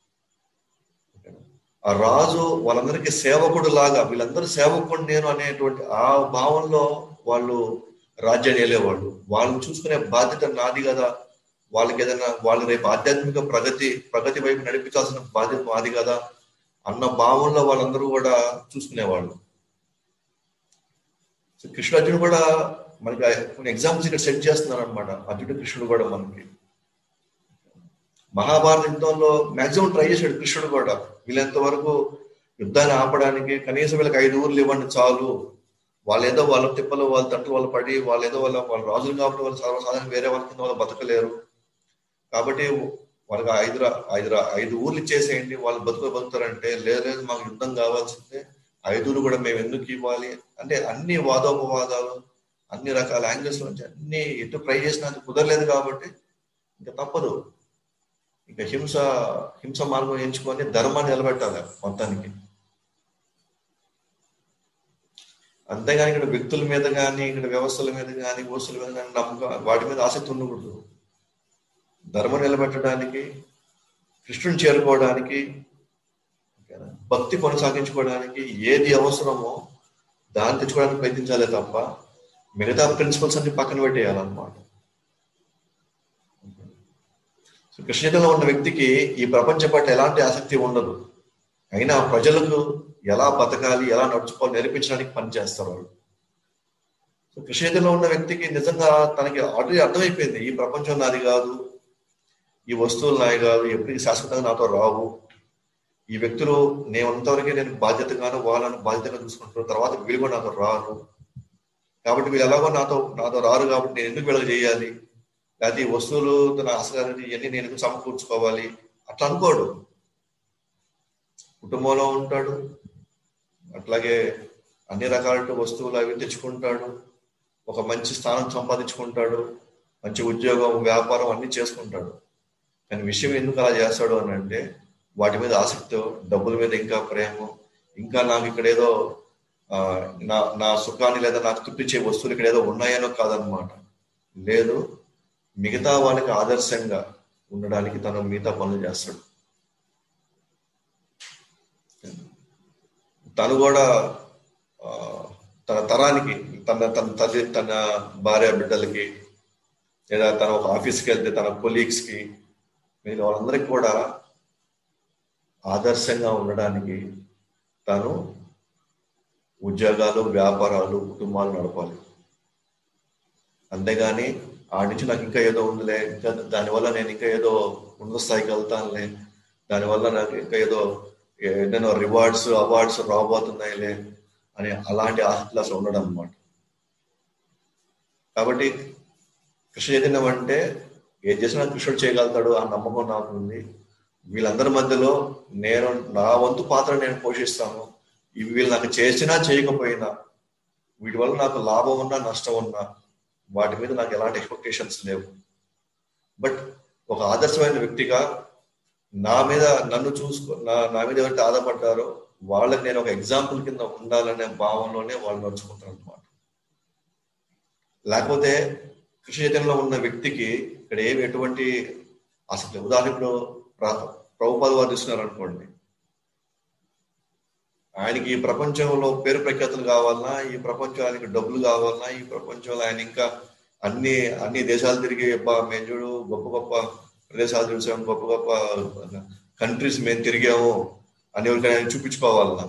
ఆ రాజు వాళ్ళందరికీ సేవకుడు లాగా వీళ్ళందరూ సేవకుడు నేను అనేటువంటి ఆ భావంలో వాళ్ళు రాజ్యాన్ని వెళ్ళేవాళ్ళు వాళ్ళని చూసుకునే బాధ్యత నాది కదా వాళ్ళకి ఏదైనా వాళ్ళు రేపు ఆధ్యాత్మిక ప్రగతి ప్రగతి వైపు నడిపించాల్సిన బాధ్యత మాది కదా అన్న భావంలో వాళ్ళందరూ కూడా చూసుకునేవాళ్ళు సో కృష్ణార్జునుడు కూడా మనకి కొన్ని ఎగ్జాంపుల్స్ ఇక్కడ సెట్ చేస్తున్నారు అనమాట అర్జునుడు కృష్ణుడు కూడా మనకి మహాభారత యుద్ధంలో మాక్సిమం ట్రై చేశాడు కృష్ణుడు కూడా వీళ్ళంత వరకు యుద్ధాన్ని ఆపడానికి కనీసం వీళ్ళకి ఐదు ఊర్లు ఇవ్వండి చాలు వాళ్ళు ఏదో వాళ్ళ తిప్పలు వాళ్ళ తండ్రులు వాళ్ళు పడి వాళ్ళు ఏదో వాళ్ళ వాళ్ళ రాజులు కాబట్టి వాళ్ళు సర్వసాధారణ వేరే వాళ్ళ కింద వాళ్ళు బతకలేరు కాబట్టి వాళ్ళకి ఐదు రా- ఐదు రా- ఐదు ఊర్లు ఇచ్చేసేయండి వాళ్ళు బతుకు బతుకుతారంటే లేదు లేదు మాకు యుద్ధం కావాల్సిందే ఐదుగురు కూడా మేము ఎందుకు ఇవ్వాలి అంటే అన్ని వాదోపవాదాలు అన్ని రకాల యాంగిల్స్ నుంచి అన్ని ఎటు ట్రై చేసినా అది కుదరలేదు కాబట్టి ఇంకా తప్పదు ఇంకా హింస హింస మార్గం ఎంచుకొని ధర్మాన్ని నిలబెట్టాలి మొత్తానికి అంతేగాని ఇక్కడ వ్యక్తుల మీద కానీ ఇక్కడ వ్యవస్థల మీద కానీ వస్తువుల మీద కానీ నమ్మకం వాటి మీద ఆసక్తి ఉండకూడదు ధర్మం నిలబెట్టడానికి కృష్ణుని చేరుకోవడానికి ఓకేనా? భక్తి కొనసాగించుకోవడానికి ఏది అవసరమో దాన్ని తెచ్చుకోవడానికి ప్రయత్నించాలే తప్ప మిగతా ప్రిన్సిపల్స్ అన్ని పక్కన పెట్టేయాలన్నమాట సో కృష్ణలో ఉన్న వ్యక్తికి ఈ ప్రపంచ పట్ల ఎలాంటి ఆసక్తి ఉండదు అయినా ప్రజలకు ఎలా బతకాలి ఎలా నడుచుకోవాలి నేర్పించడానికి పనిచేస్తారు వాళ్ళు సో కృష్ణలో ఉన్న వ్యక్తికి నిజంగా తనకి ఆల్రెడీ అర్థమైపోయింది ఈ ప్రపంచం నాది కాదు ఈ వస్తువులు నాయి కాదు ఎప్పటికీ శాశ్వతంగా నాతో రావు ఈ వ్యక్తులు నేను ఉన్నంతవరకే నేను బాధ్యతగాను వాళ్ళను బాధ్యతగా చూసుకుంటాను తర్వాత వీళ్ళు కూడా నాతో రారు కాబట్టి వీళ్ళు ఎలాగో నాతో నాతో రారు కాబట్టి నేను ఎందుకు వీళ్ళకి చేయాలి లేకపోతే ఈ వస్తువులు తన అసలు ఇవన్నీ నేను ఎందుకు సమకూర్చుకోవాలి అట్లా అనుకోడు కుటుంబంలో ఉంటాడు అట్లాగే అన్ని రకాల వస్తువులు అవి తెచ్చుకుంటాడు ఒక మంచి స్థానం సంపాదించుకుంటాడు మంచి ఉద్యోగం వ్యాపారం అన్ని చేసుకుంటాడు కానీ విషయం ఎందుకు అలా చేస్తాడు అని అంటే వాటి మీద ఆసక్తి డబ్బుల మీద ఇంకా ప్రేమ ఇంకా నాకు ఇక్కడ ఏదో ఆ, నా నా సుఖాన్ని లేదా నాకు తృప్తిచ్చే వస్తువులు ఇక్కడ ఏదో ఉన్నాయనో కాదనమాట లేదు మిగతా వాళ్ళకి ఆదర్శంగా ఉండడానికి తను మిగతా పనులు చేస్తాడు తను కూడా ఆ, తన తరానికి తన తన తల్లి తన భార్య బిడ్డలకి లేదా తన ఒక ఆఫీస్కి వెళ్తే తన కొలీగ్స్ కి మిగతా వాళ్ళందరికీ కూడా ఆదర్శంగా ఉండడానికి తను ఉద్యోగాలు వ్యాపారాలు కుటుంబాలు నడపాలి అంతేగాని ఆ నుంచి నాకు ఇంకా ఏదో ఉందిలే ఇంకా దానివల్ల నేను ఇంకా ఏదో ఉన్నత స్థాయికి వెళ్తానులే దానివల్ల నాకు ఇంకా ఏదో ఏదైనా రివార్డ్స్ అవార్డ్స్ రాబోతున్నాయిలే అని అలాంటి ఆసక్తులు అసలు ఉండడం అనమాట కాబట్టి కృష్ణ చైతన్యం అంటే ఏం చేసినా కృష్ణుడు చేయగలుగుతాడు ఆ నమ్మకం నాకు ఉంది వీళ్ళందరి మధ్యలో నేను నా వంతు పాత్ర నేను పోషిస్తాను ఇవి వీళ్ళు నాకు చేసినా చేయకపోయినా వీటి వల్ల నాకు లాభం ఉన్నా నష్టం ఉన్నా వాటి మీద నాకు ఎలాంటి ఎక్స్పెక్టేషన్స్ లేవు బట్ ఒక ఆదర్శమైన వ్యక్తిగా నా మీద నన్ను చూసుకో నా నా మీద ఎవరైతే ఆధారపడ్డారో వాళ్ళకి నేను ఒక ఎగ్జాంపుల్ కింద ఉండాలనే భావంలోనే వాళ్ళు నడుచుకుంటారు అనమాట లేకపోతే కృషి చైతన్యంలో ఉన్న వ్యక్తికి ఇక్కడ ఏమి ఎటువంటి అసలు ఉదాహరణ ఇప్పుడు ప్ర- ప్రభుపాద వారు తీసుకున్నారు అనుకోండి ఆయనకి ఈ ప్రపంచంలో పేరు ప్రఖ్యాతులు కావాలన్నా ఈ ప్రపంచానికి డబ్బులు కావాలన్నా ఈ ప్రపంచంలో ఆయన ఇంకా అన్ని అన్ని దేశాలు తిరిగి అబ్బా మేము చూడు గొప్ప గొప్ప ప్రదేశాలు చూసాము గొప్ప గొప్ప కంట్రీస్ మేము తిరిగాము అని ఎవరికైనా ఆయన చూపించుకోవాలన్నా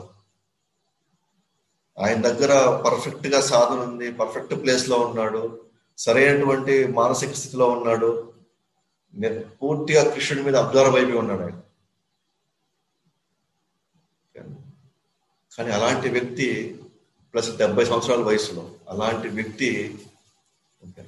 ఆయన దగ్గర పర్ఫెక్ట్ గా సాధన ఉంది పర్ఫెక్ట్ ప్లేస్ లో ఉన్నాడు సరైనటువంటి మానసిక స్థితిలో ఉన్నాడు నే- పూర్తిగా కృష్ణుడి మీద అబ్జర్వ్ అయిపోయి ఉన్నాడు ఆయన కానీ అలాంటి వ్యక్తి ప్లస్ డెబ్బై సంవత్సరాల వయసులో అలాంటి వ్యక్తి ఓకే,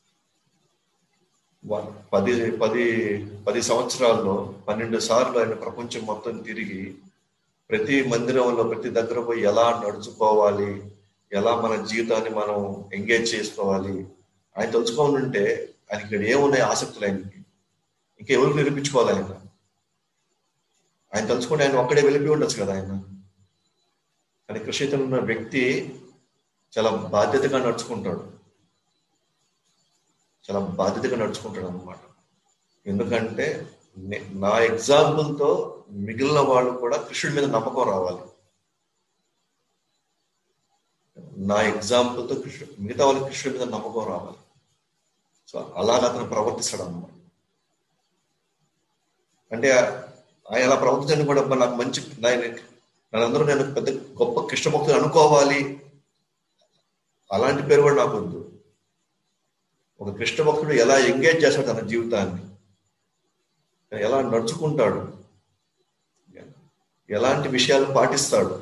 వా- పది పది పది సంవత్సరాల్లో పన్నెండు సార్లు ఆయన ప్రపంచం మొత్తం తిరిగి ప్రతి మందిరంలో ప్రతి దగ్గర పోయి ఎలా నడుచుకోవాలి ఎలా మన జీవితాన్ని మనం ఎంగేజ్ చేసుకోవాలి ఆయన తెలుసుకోవాలి ఉంటే ఆయనకి ఇక్కడ ఏమున్నాయి ఆసక్తులు ఆయనకి ఇంకా ఎవరికి నిరూపించుకోవాలి ఆయన ఆయన తెలుసుకుంటే ఆయన ఒక్కడే వెళ్ళిపోయి ఉండొచ్చు కదా ఆయన కానీ కృషితలు ఉన్న వ్యక్తి చాలా బాధ్యతగా నడుచుకుంటాడు చాలా బాధ్యతగా నడుచుకుంటాడు అనమాట ఎందుకంటే నే- నా ఎగ్జాంపుల్ తో మిగిలిన వాళ్ళు కూడా కృష్ణుడి మీద నమ్మకం రావాలి నా ఎగ్జాంపుల్ తో కృష్ణుడు మిగతా వాళ్ళకి కృష్ణుడి మీద నమ్మకం రావాలి సో అలాగ అతను ప్రవర్తిస్తాడు అన్నమాట అంటే ఆయన అలా ప్రవర్తించండి కూడా అబ్బా నాకు మంచి నా- నన్నందరూ నేను పెద్ద గొప్ప కృష్ణ భక్తులు అనుకోవాలి అలాంటి పేరు కూడా నాకు వద్దు ఒక కృష్ణ భక్తుడు ఎలా ఎంగేజ్ చేస్తాడు తన జీవితాన్ని ఎలా నడుచుకుంటాడు ఎలాంటి విషయాలు పాటిస్తాడు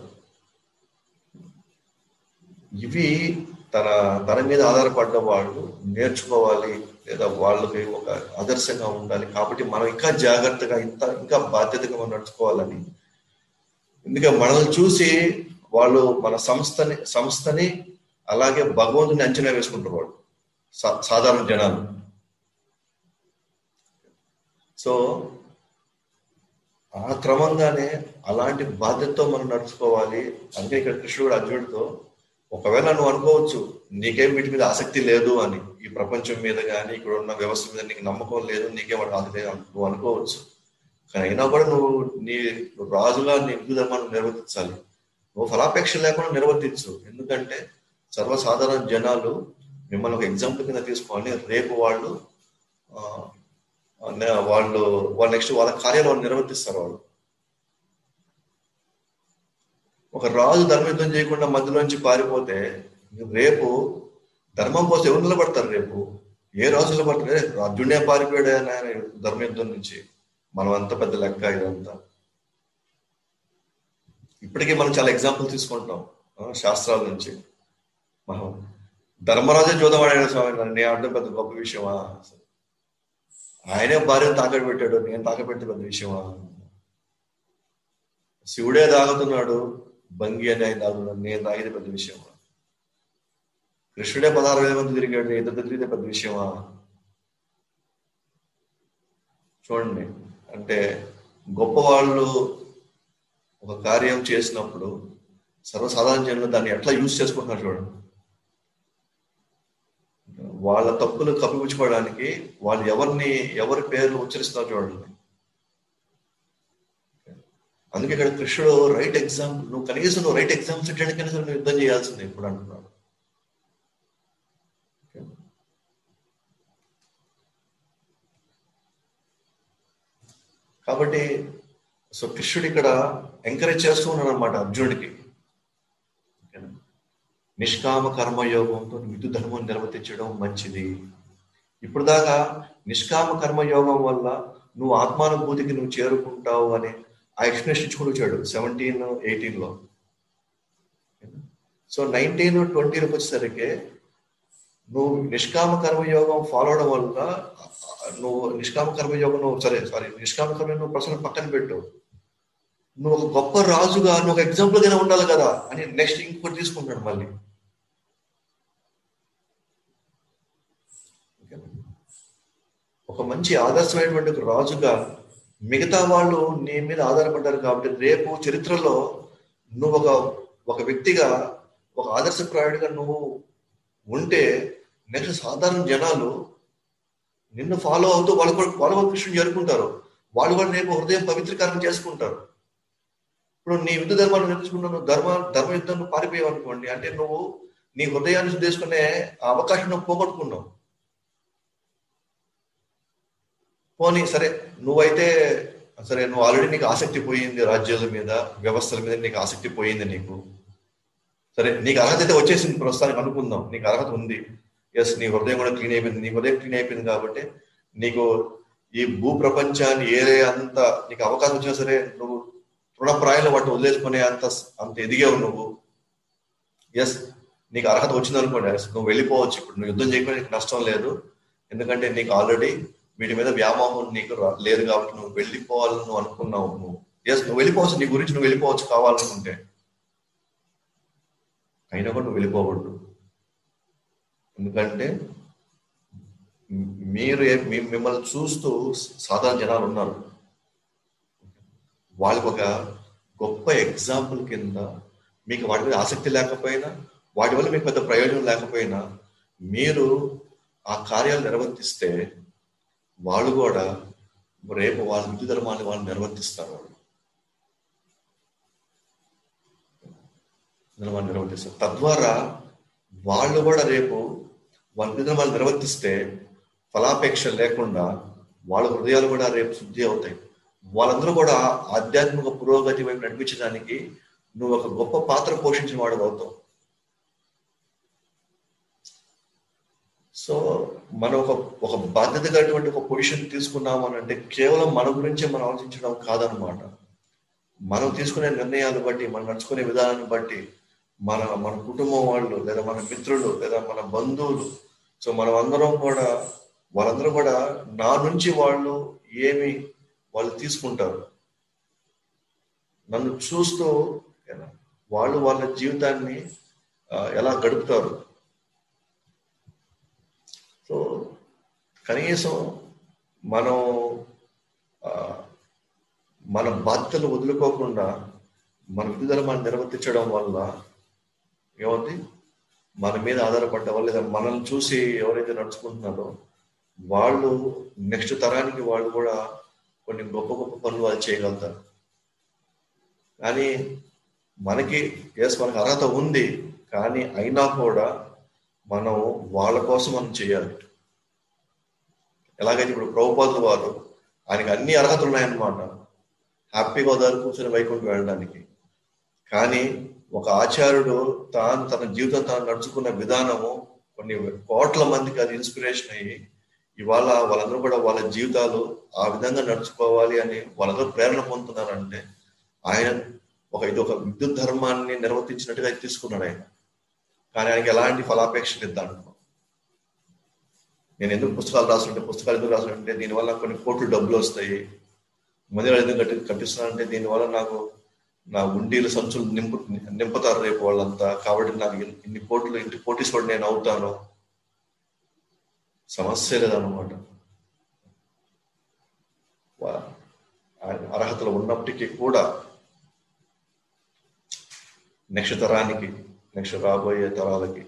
ఇవి తన తన మీద ఆధారపడ్డ వాళ్ళు నేర్చుకోవాలి లేదా వాళ్ళకి ఒక ఆదర్శంగా ఉండాలి కాబట్టి మనం ఇంకా జాగ్రత్తగా ఇంత ఇంకా బాధ్యతగా మనం నడుచుకోవాలని ఎందుకంటే మనల్ని చూసి వాళ్ళు మన సంస్థని సంస్థని అలాగే భగవంతుని అంచనా వేసుకుంటారు వాళ్ళు సా- సాధారణ జనాలు సో ఆ క్రమంగానే అలాంటి బాధ్యతతో మనం నడుచుకోవాలి అందుకే ఇక్కడ కృష్ణుడు అర్జునుడితో ఒకవేళ నువ్వు అనుకోవచ్చు నీకేం వీటి మీద ఆసక్తి లేదు అని ఈ ప్రపంచం మీద కానీ ఇక్కడ ఉన్న వ్యవస్థ మీద నీకు నమ్మకం లేదు నీకేం వాడు ఆసక్తి లేదు అని నువ్వు అనుకోవచ్చు కానీ అయినా కూడా నువ్వు నీ రాజుగా నీ హిందూ ధర్మాన్ని నిర్వర్తించాలి నువ్వు ఫలాపేక్ష లేకుండా నిర్వర్తించు ఎందుకంటే సర్వసాధారణ జనాలు మిమ్మల్ని ఒక ఎగ్జాంపుల్ కింద తీసుకోవాలి రేపు వాళ్ళు ఆ, నే- వాళ్ళు వాళ్ళు నెక్స్ట్ వాళ్ళ కార్యాలు వాళ్ళు నిర్వర్తిస్తారు వాళ్ళు ఒక రాజు ధర్మయుద్ధం చేయకుండా మధ్యలోంచి పారిపోతే రేపు ధర్మం కోసం ఎవరు నిలబడతారు రేపు ఏ రాజు నిలబడతారు "ఏ, అర్జునే పారిపోయాడు ఆయన ధర్మయుద్ధం నుంచి మనం అంత పెద్ద లెక్క ఇదంతా ఇప్పటికీ మనం చాలా ఎగ్జాంపుల్ తీసుకుంటాం ఆ, శాస్త్రాల నుంచి మనం ధర్మరాజే జూదం ఆడాడు స్వామి నన్ను నేను ఆడడం పెద్ద గొప్ప విషయమా ఆయనే భార్యను తాకట్టు పెట్టాడు నేను తాకపెట్టే పెద్ద విషయమా శివుడే తాగుతున్నాడు భంగి అని ఆయన తాగుతున్నాడు నేను తాగేది పెద్ద విషయమా కృష్ణుడే పదహారు వేల మంది తిరిగాడు నేను ఇద్దరు తిరిగితే పెద్ద విషయమా చూడండి అంటే గొప్ప వాళ్ళు ఒక కార్యం చేసినప్పుడు సర్వసాధారణ జనులు దాన్ని ఎట్లా యూజ్ చేసుకుంటున్నారు చూడండి వాళ్ళ తప్పులు కప్పిపుచ్చుకోవడానికి వాళ్ళు ఎవరిని ఎవరి పేర్లు ఉచ్చరిస్తున్నారు చూడండి అందుకే ఇక్కడ కృష్ణుడు రైట్ ఎగ్జాంపుల్ నువ్వు కనీసం నువ్వు రైట్ ఎగ్జామ్ పెట్టడానికి కనీసం నువ్వు యుద్ధం చేయాల్సిందే ఇప్పుడు అంటున్నాడు కాబట్టి సో కృష్ణుడు ఇక్కడ ఎంకరేజ్ చేస్తూ ఉన్నాడు అనమాట అర్జునుడికి నిష్కామ కర్మయోగంతో విద్యు ధర్మం నిర్వర్తించడం మంచిది ఇప్పుడు దాకా నిష్కామ కర్మయోగం వల్ల నువ్వు ఆత్మానుభూతికి నువ్వు చేరుకుంటావు అని ఆ ఎక్స్ప్లెనేషన్ ఇచ్చుకుని వచ్చాడు సెవెంటీన్ ఎయిటీన్ లో సో నైన్టీన్ ట్వంటీలోకి వచ్చేసరికి నువ్వు నిష్కామ కర్మయోగం ఫాలో అవడం వల్ల నువ్వు నిష్కామ కర్మయోగం నువ్వు సరే సారీ నిష్కామ కర్మ నువ్వు ప్రశ్న పక్కన పెట్టు నువ్వు ఒక గొప్ప రాజుగా నువ్వు ఒక ఎగ్జాంపుల్ గానే ఉండాలి కదా అని నెక్స్ట్ ఇంకోటి తీసుకుంటాడు మళ్ళీ ఒక మంచి ఆదర్శమైనటువంటి ఒక రాజుగా మిగతా వాళ్ళు నీ మీద ఆధారపడ్డారు కాబట్టి రేపు చరిత్రలో నువ్వు ఒక ఒక వ్యక్తిగా ఒక ఆదర్శప్రాయుడిగా నువ్వు ఉంటే నెక్స్ట్ సాధారణ జనాలు నిన్ను ఫాలో అవుతూ వాళ్ళు కూడా వాళ్ళు కూడా కృష్ణుని చేరుకుంటారు వాళ్ళు కూడా రేపు హృదయం పవిత్రీకరణ చేసుకుంటారు ఇప్పుడు నీ యుద్ధ ధర్మాన్ని నేర్చుకున్న నువ్వు ధర్మ ధర్మ యుద్ధం పారిపోయావు అనుకోండి అంటే నువ్వు నీ హృదయాన్ని శుద్ధేసుకునే అవకాశం నువ్వు పోగొట్టుకున్నావు పోనీ సరే నువ్వైతే సరే నువ్వు ఆల్రెడీ నీకు ఆసక్తి పోయింది రాజ్యాల మీద వ్యవస్థల మీద నీకు ఆసక్తి పోయింది నీకు సరే నీకు అర్హత అయితే వచ్చేసింది ప్రస్తుతానికి అనుకుందాం నీకు అర్హత ఉంది ఎస్ నీ హృదయం కూడా క్లీన్ అయిపోయింది నీ హృదయం క్లీన్ అయిపోయింది కాబట్టి నీకు ఈ భూ ప్రపంచాన్ని ఏరే అంత నీకు అవకాశం వచ్చినా సరే నువ్వు తృణప్రాయంలో వాటిని వదిలేసుకునే అంత అంత ఎదిగావు నువ్వు ఎస్ నీకు అర్హత వచ్చింది అనుకోండి నువ్వు వెళ్ళిపోవచ్చు ఇప్పుడు నువ్వు యుద్ధం చేయకుండా నీకు నష్టం లేదు ఎందుకంటే నీకు ఆల్రెడీ వీటి మీద వ్యామోహం నీకు లేదు కాబట్టి నువ్వు వెళ్ళిపోవాలని నువ్వు అనుకున్నావు నువ్వు ఎస్ నువ్వు వెళ్ళిపోవచ్చు నీ గురించి నువ్వు వెళ్ళిపోవచ్చు కావాలనుకుంటే అయినా కూడా నువ్వు వెళ్ళిపోకూడదు ఎందుకంటే మీరు మిమ్మల్ని చూస్తూ సాధారణ జనాలు ఉన్నారు వాళ్ళకి ఒక గొప్ప ఎగ్జాంపుల్ కింద మీకు వాటి మీద ఆసక్తి లేకపోయినా వాటి వల్ల మీకు పెద్ద ప్రయోజనం లేకపోయినా మీరు ఆ కార్యాలు నిర్వర్తిస్తే వాళ్ళు కూడా రేపు వాళ్ళ విద్యు ధర్మాన్ని వాళ్ళు నిర్వర్తిస్తారు వాళ్ళు ధర్మాన్ని నిర్వర్తిస్తారు తద్వారా వాళ్ళు కూడా రేపు వాళ్ళ విద్యు ధర్మాలు నిర్వర్తిస్తే ఫలాపేక్ష లేకుండా వాళ్ళ హృదయాలు కూడా రేపు శుద్ధి అవుతాయి వాళ్ళందరూ కూడా ఆధ్యాత్మిక పురోగతి వైపు నడిపించడానికి నువ్వు ఒక గొప్ప పాత్ర పోషించిన వాడు అవుతావు సో మనం ఒక ఒక బాధ్యత కలిగినటువంటి ఒక పొజిషన్ తీసుకున్నాము అని అంటే కేవలం మన గురించే మనం ఆలోచించడం కాదనమాట మనం తీసుకునే నిర్ణయాలు బట్టి మనం నడుచుకునే విధానాన్ని బట్టి మన మన కుటుంబం వాళ్ళు లేదా మన మిత్రులు లేదా మన బంధువులు సో మనం అందరం కూడా వాళ్ళందరూ కూడా నా నుంచి వాళ్ళు ఏమి వాళ్ళు తీసుకుంటారు నన్ను చూస్తూ వాళ్ళు వాళ్ళ జీవితాన్ని ఎలా గడుపుతారు సో కనీసం మనం మన బాధ్యతలు వదులుకోకుండా మన విధి ధర్మాన్ని నిర్వర్తించడం వల్ల ఏమవుతుంది మన మీద ఆధారపడ్డ వాళ్ళు లేదా మనల్ని చూసి ఎవరైతే నడుచుకుంటున్నారో వాళ్ళు నెక్స్ట్ తరానికి వాళ్ళు కూడా కొన్ని గొప్ప గొప్ప పనులు వాళ్ళు చేయగలుగుతారు కానీ మనకి ఎస్ మనకు అర్హత ఉంది కానీ అయినా కూడా మనం వాళ్ళ కోసం మనం చేయాలి ఎలాగైతే ఇప్పుడు ప్రభుపాదుల వారు ఆయనకి అన్ని అర్హతలు ఉన్నాయన్నమాట హ్యాపీగా ఉదారు కూర్చొని వైకుంఠం వెళ్ళడానికి కానీ ఒక ఆచార్యుడు తాను తన జీవితం తాను నడుచుకున్న విధానము కొన్ని కోట్ల మందికి అది ఇన్స్పిరేషన్ అయ్యి ఇవాళ వాళ్ళందరూ కూడా వాళ్ళ జీవితాలు ఆ విధంగా నడుచుకోవాలి అని వాళ్ళందరూ ప్రేరణ పొందుతున్నారంటే ఆయన ఒక ఇది ఒక విద్యుత్ ధర్మాన్ని నిర్వర్తించినట్టుగా తీసుకున్నాడు ఆయన కానీ ఆయనకి ఎలాంటి ఫలాపేక్ష లేదు దాంట్లో నేను ఎందుకు పుస్తకాలు రాస్తుంటే పుస్తకాలు ఎందుకు రాస్తుంటే దీనివల్ల కొన్ని కోట్లు డబ్బులు వస్తాయి మందిరాలు ఎందుకు కట్టి కట్టిస్తున్నానంటే దీనివల్ల నాకు నా ఉండీలు సంచులు నింపు నింపుతారు రేపు వాళ్ళంతా కాబట్టి నాకు ఇన్ని కోట్లు ఇంటి కోటీశ్వరుడు నేను అవుతాను సమస్య లేదన్నమాట వా- ఆయన అర్హతలు ఉన్నప్పటికీ కూడా నెక్స్ట్ తరానికి నెక్స్ట్ రాబోయే తరాలకి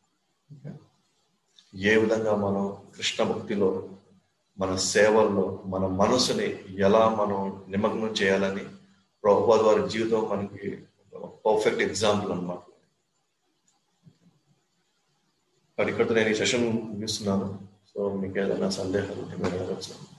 ఏ విధంగా మనం కృష్ణ భక్తిలో మన సేవల్లో మన మనసుని ఎలా మనం నిమగ్నం చేయాలని ప్రభుపాద వారి జీవితం మనకి పర్ఫెక్ట్ ఎగ్జాంపుల్ అన్నమాట ఇక్కడ నేను ఈ సెషన్ ముగిస్తున్నాను సో మీకు ఏదైనా సందేహాలు ఉంటే మీరు అడగచ్చు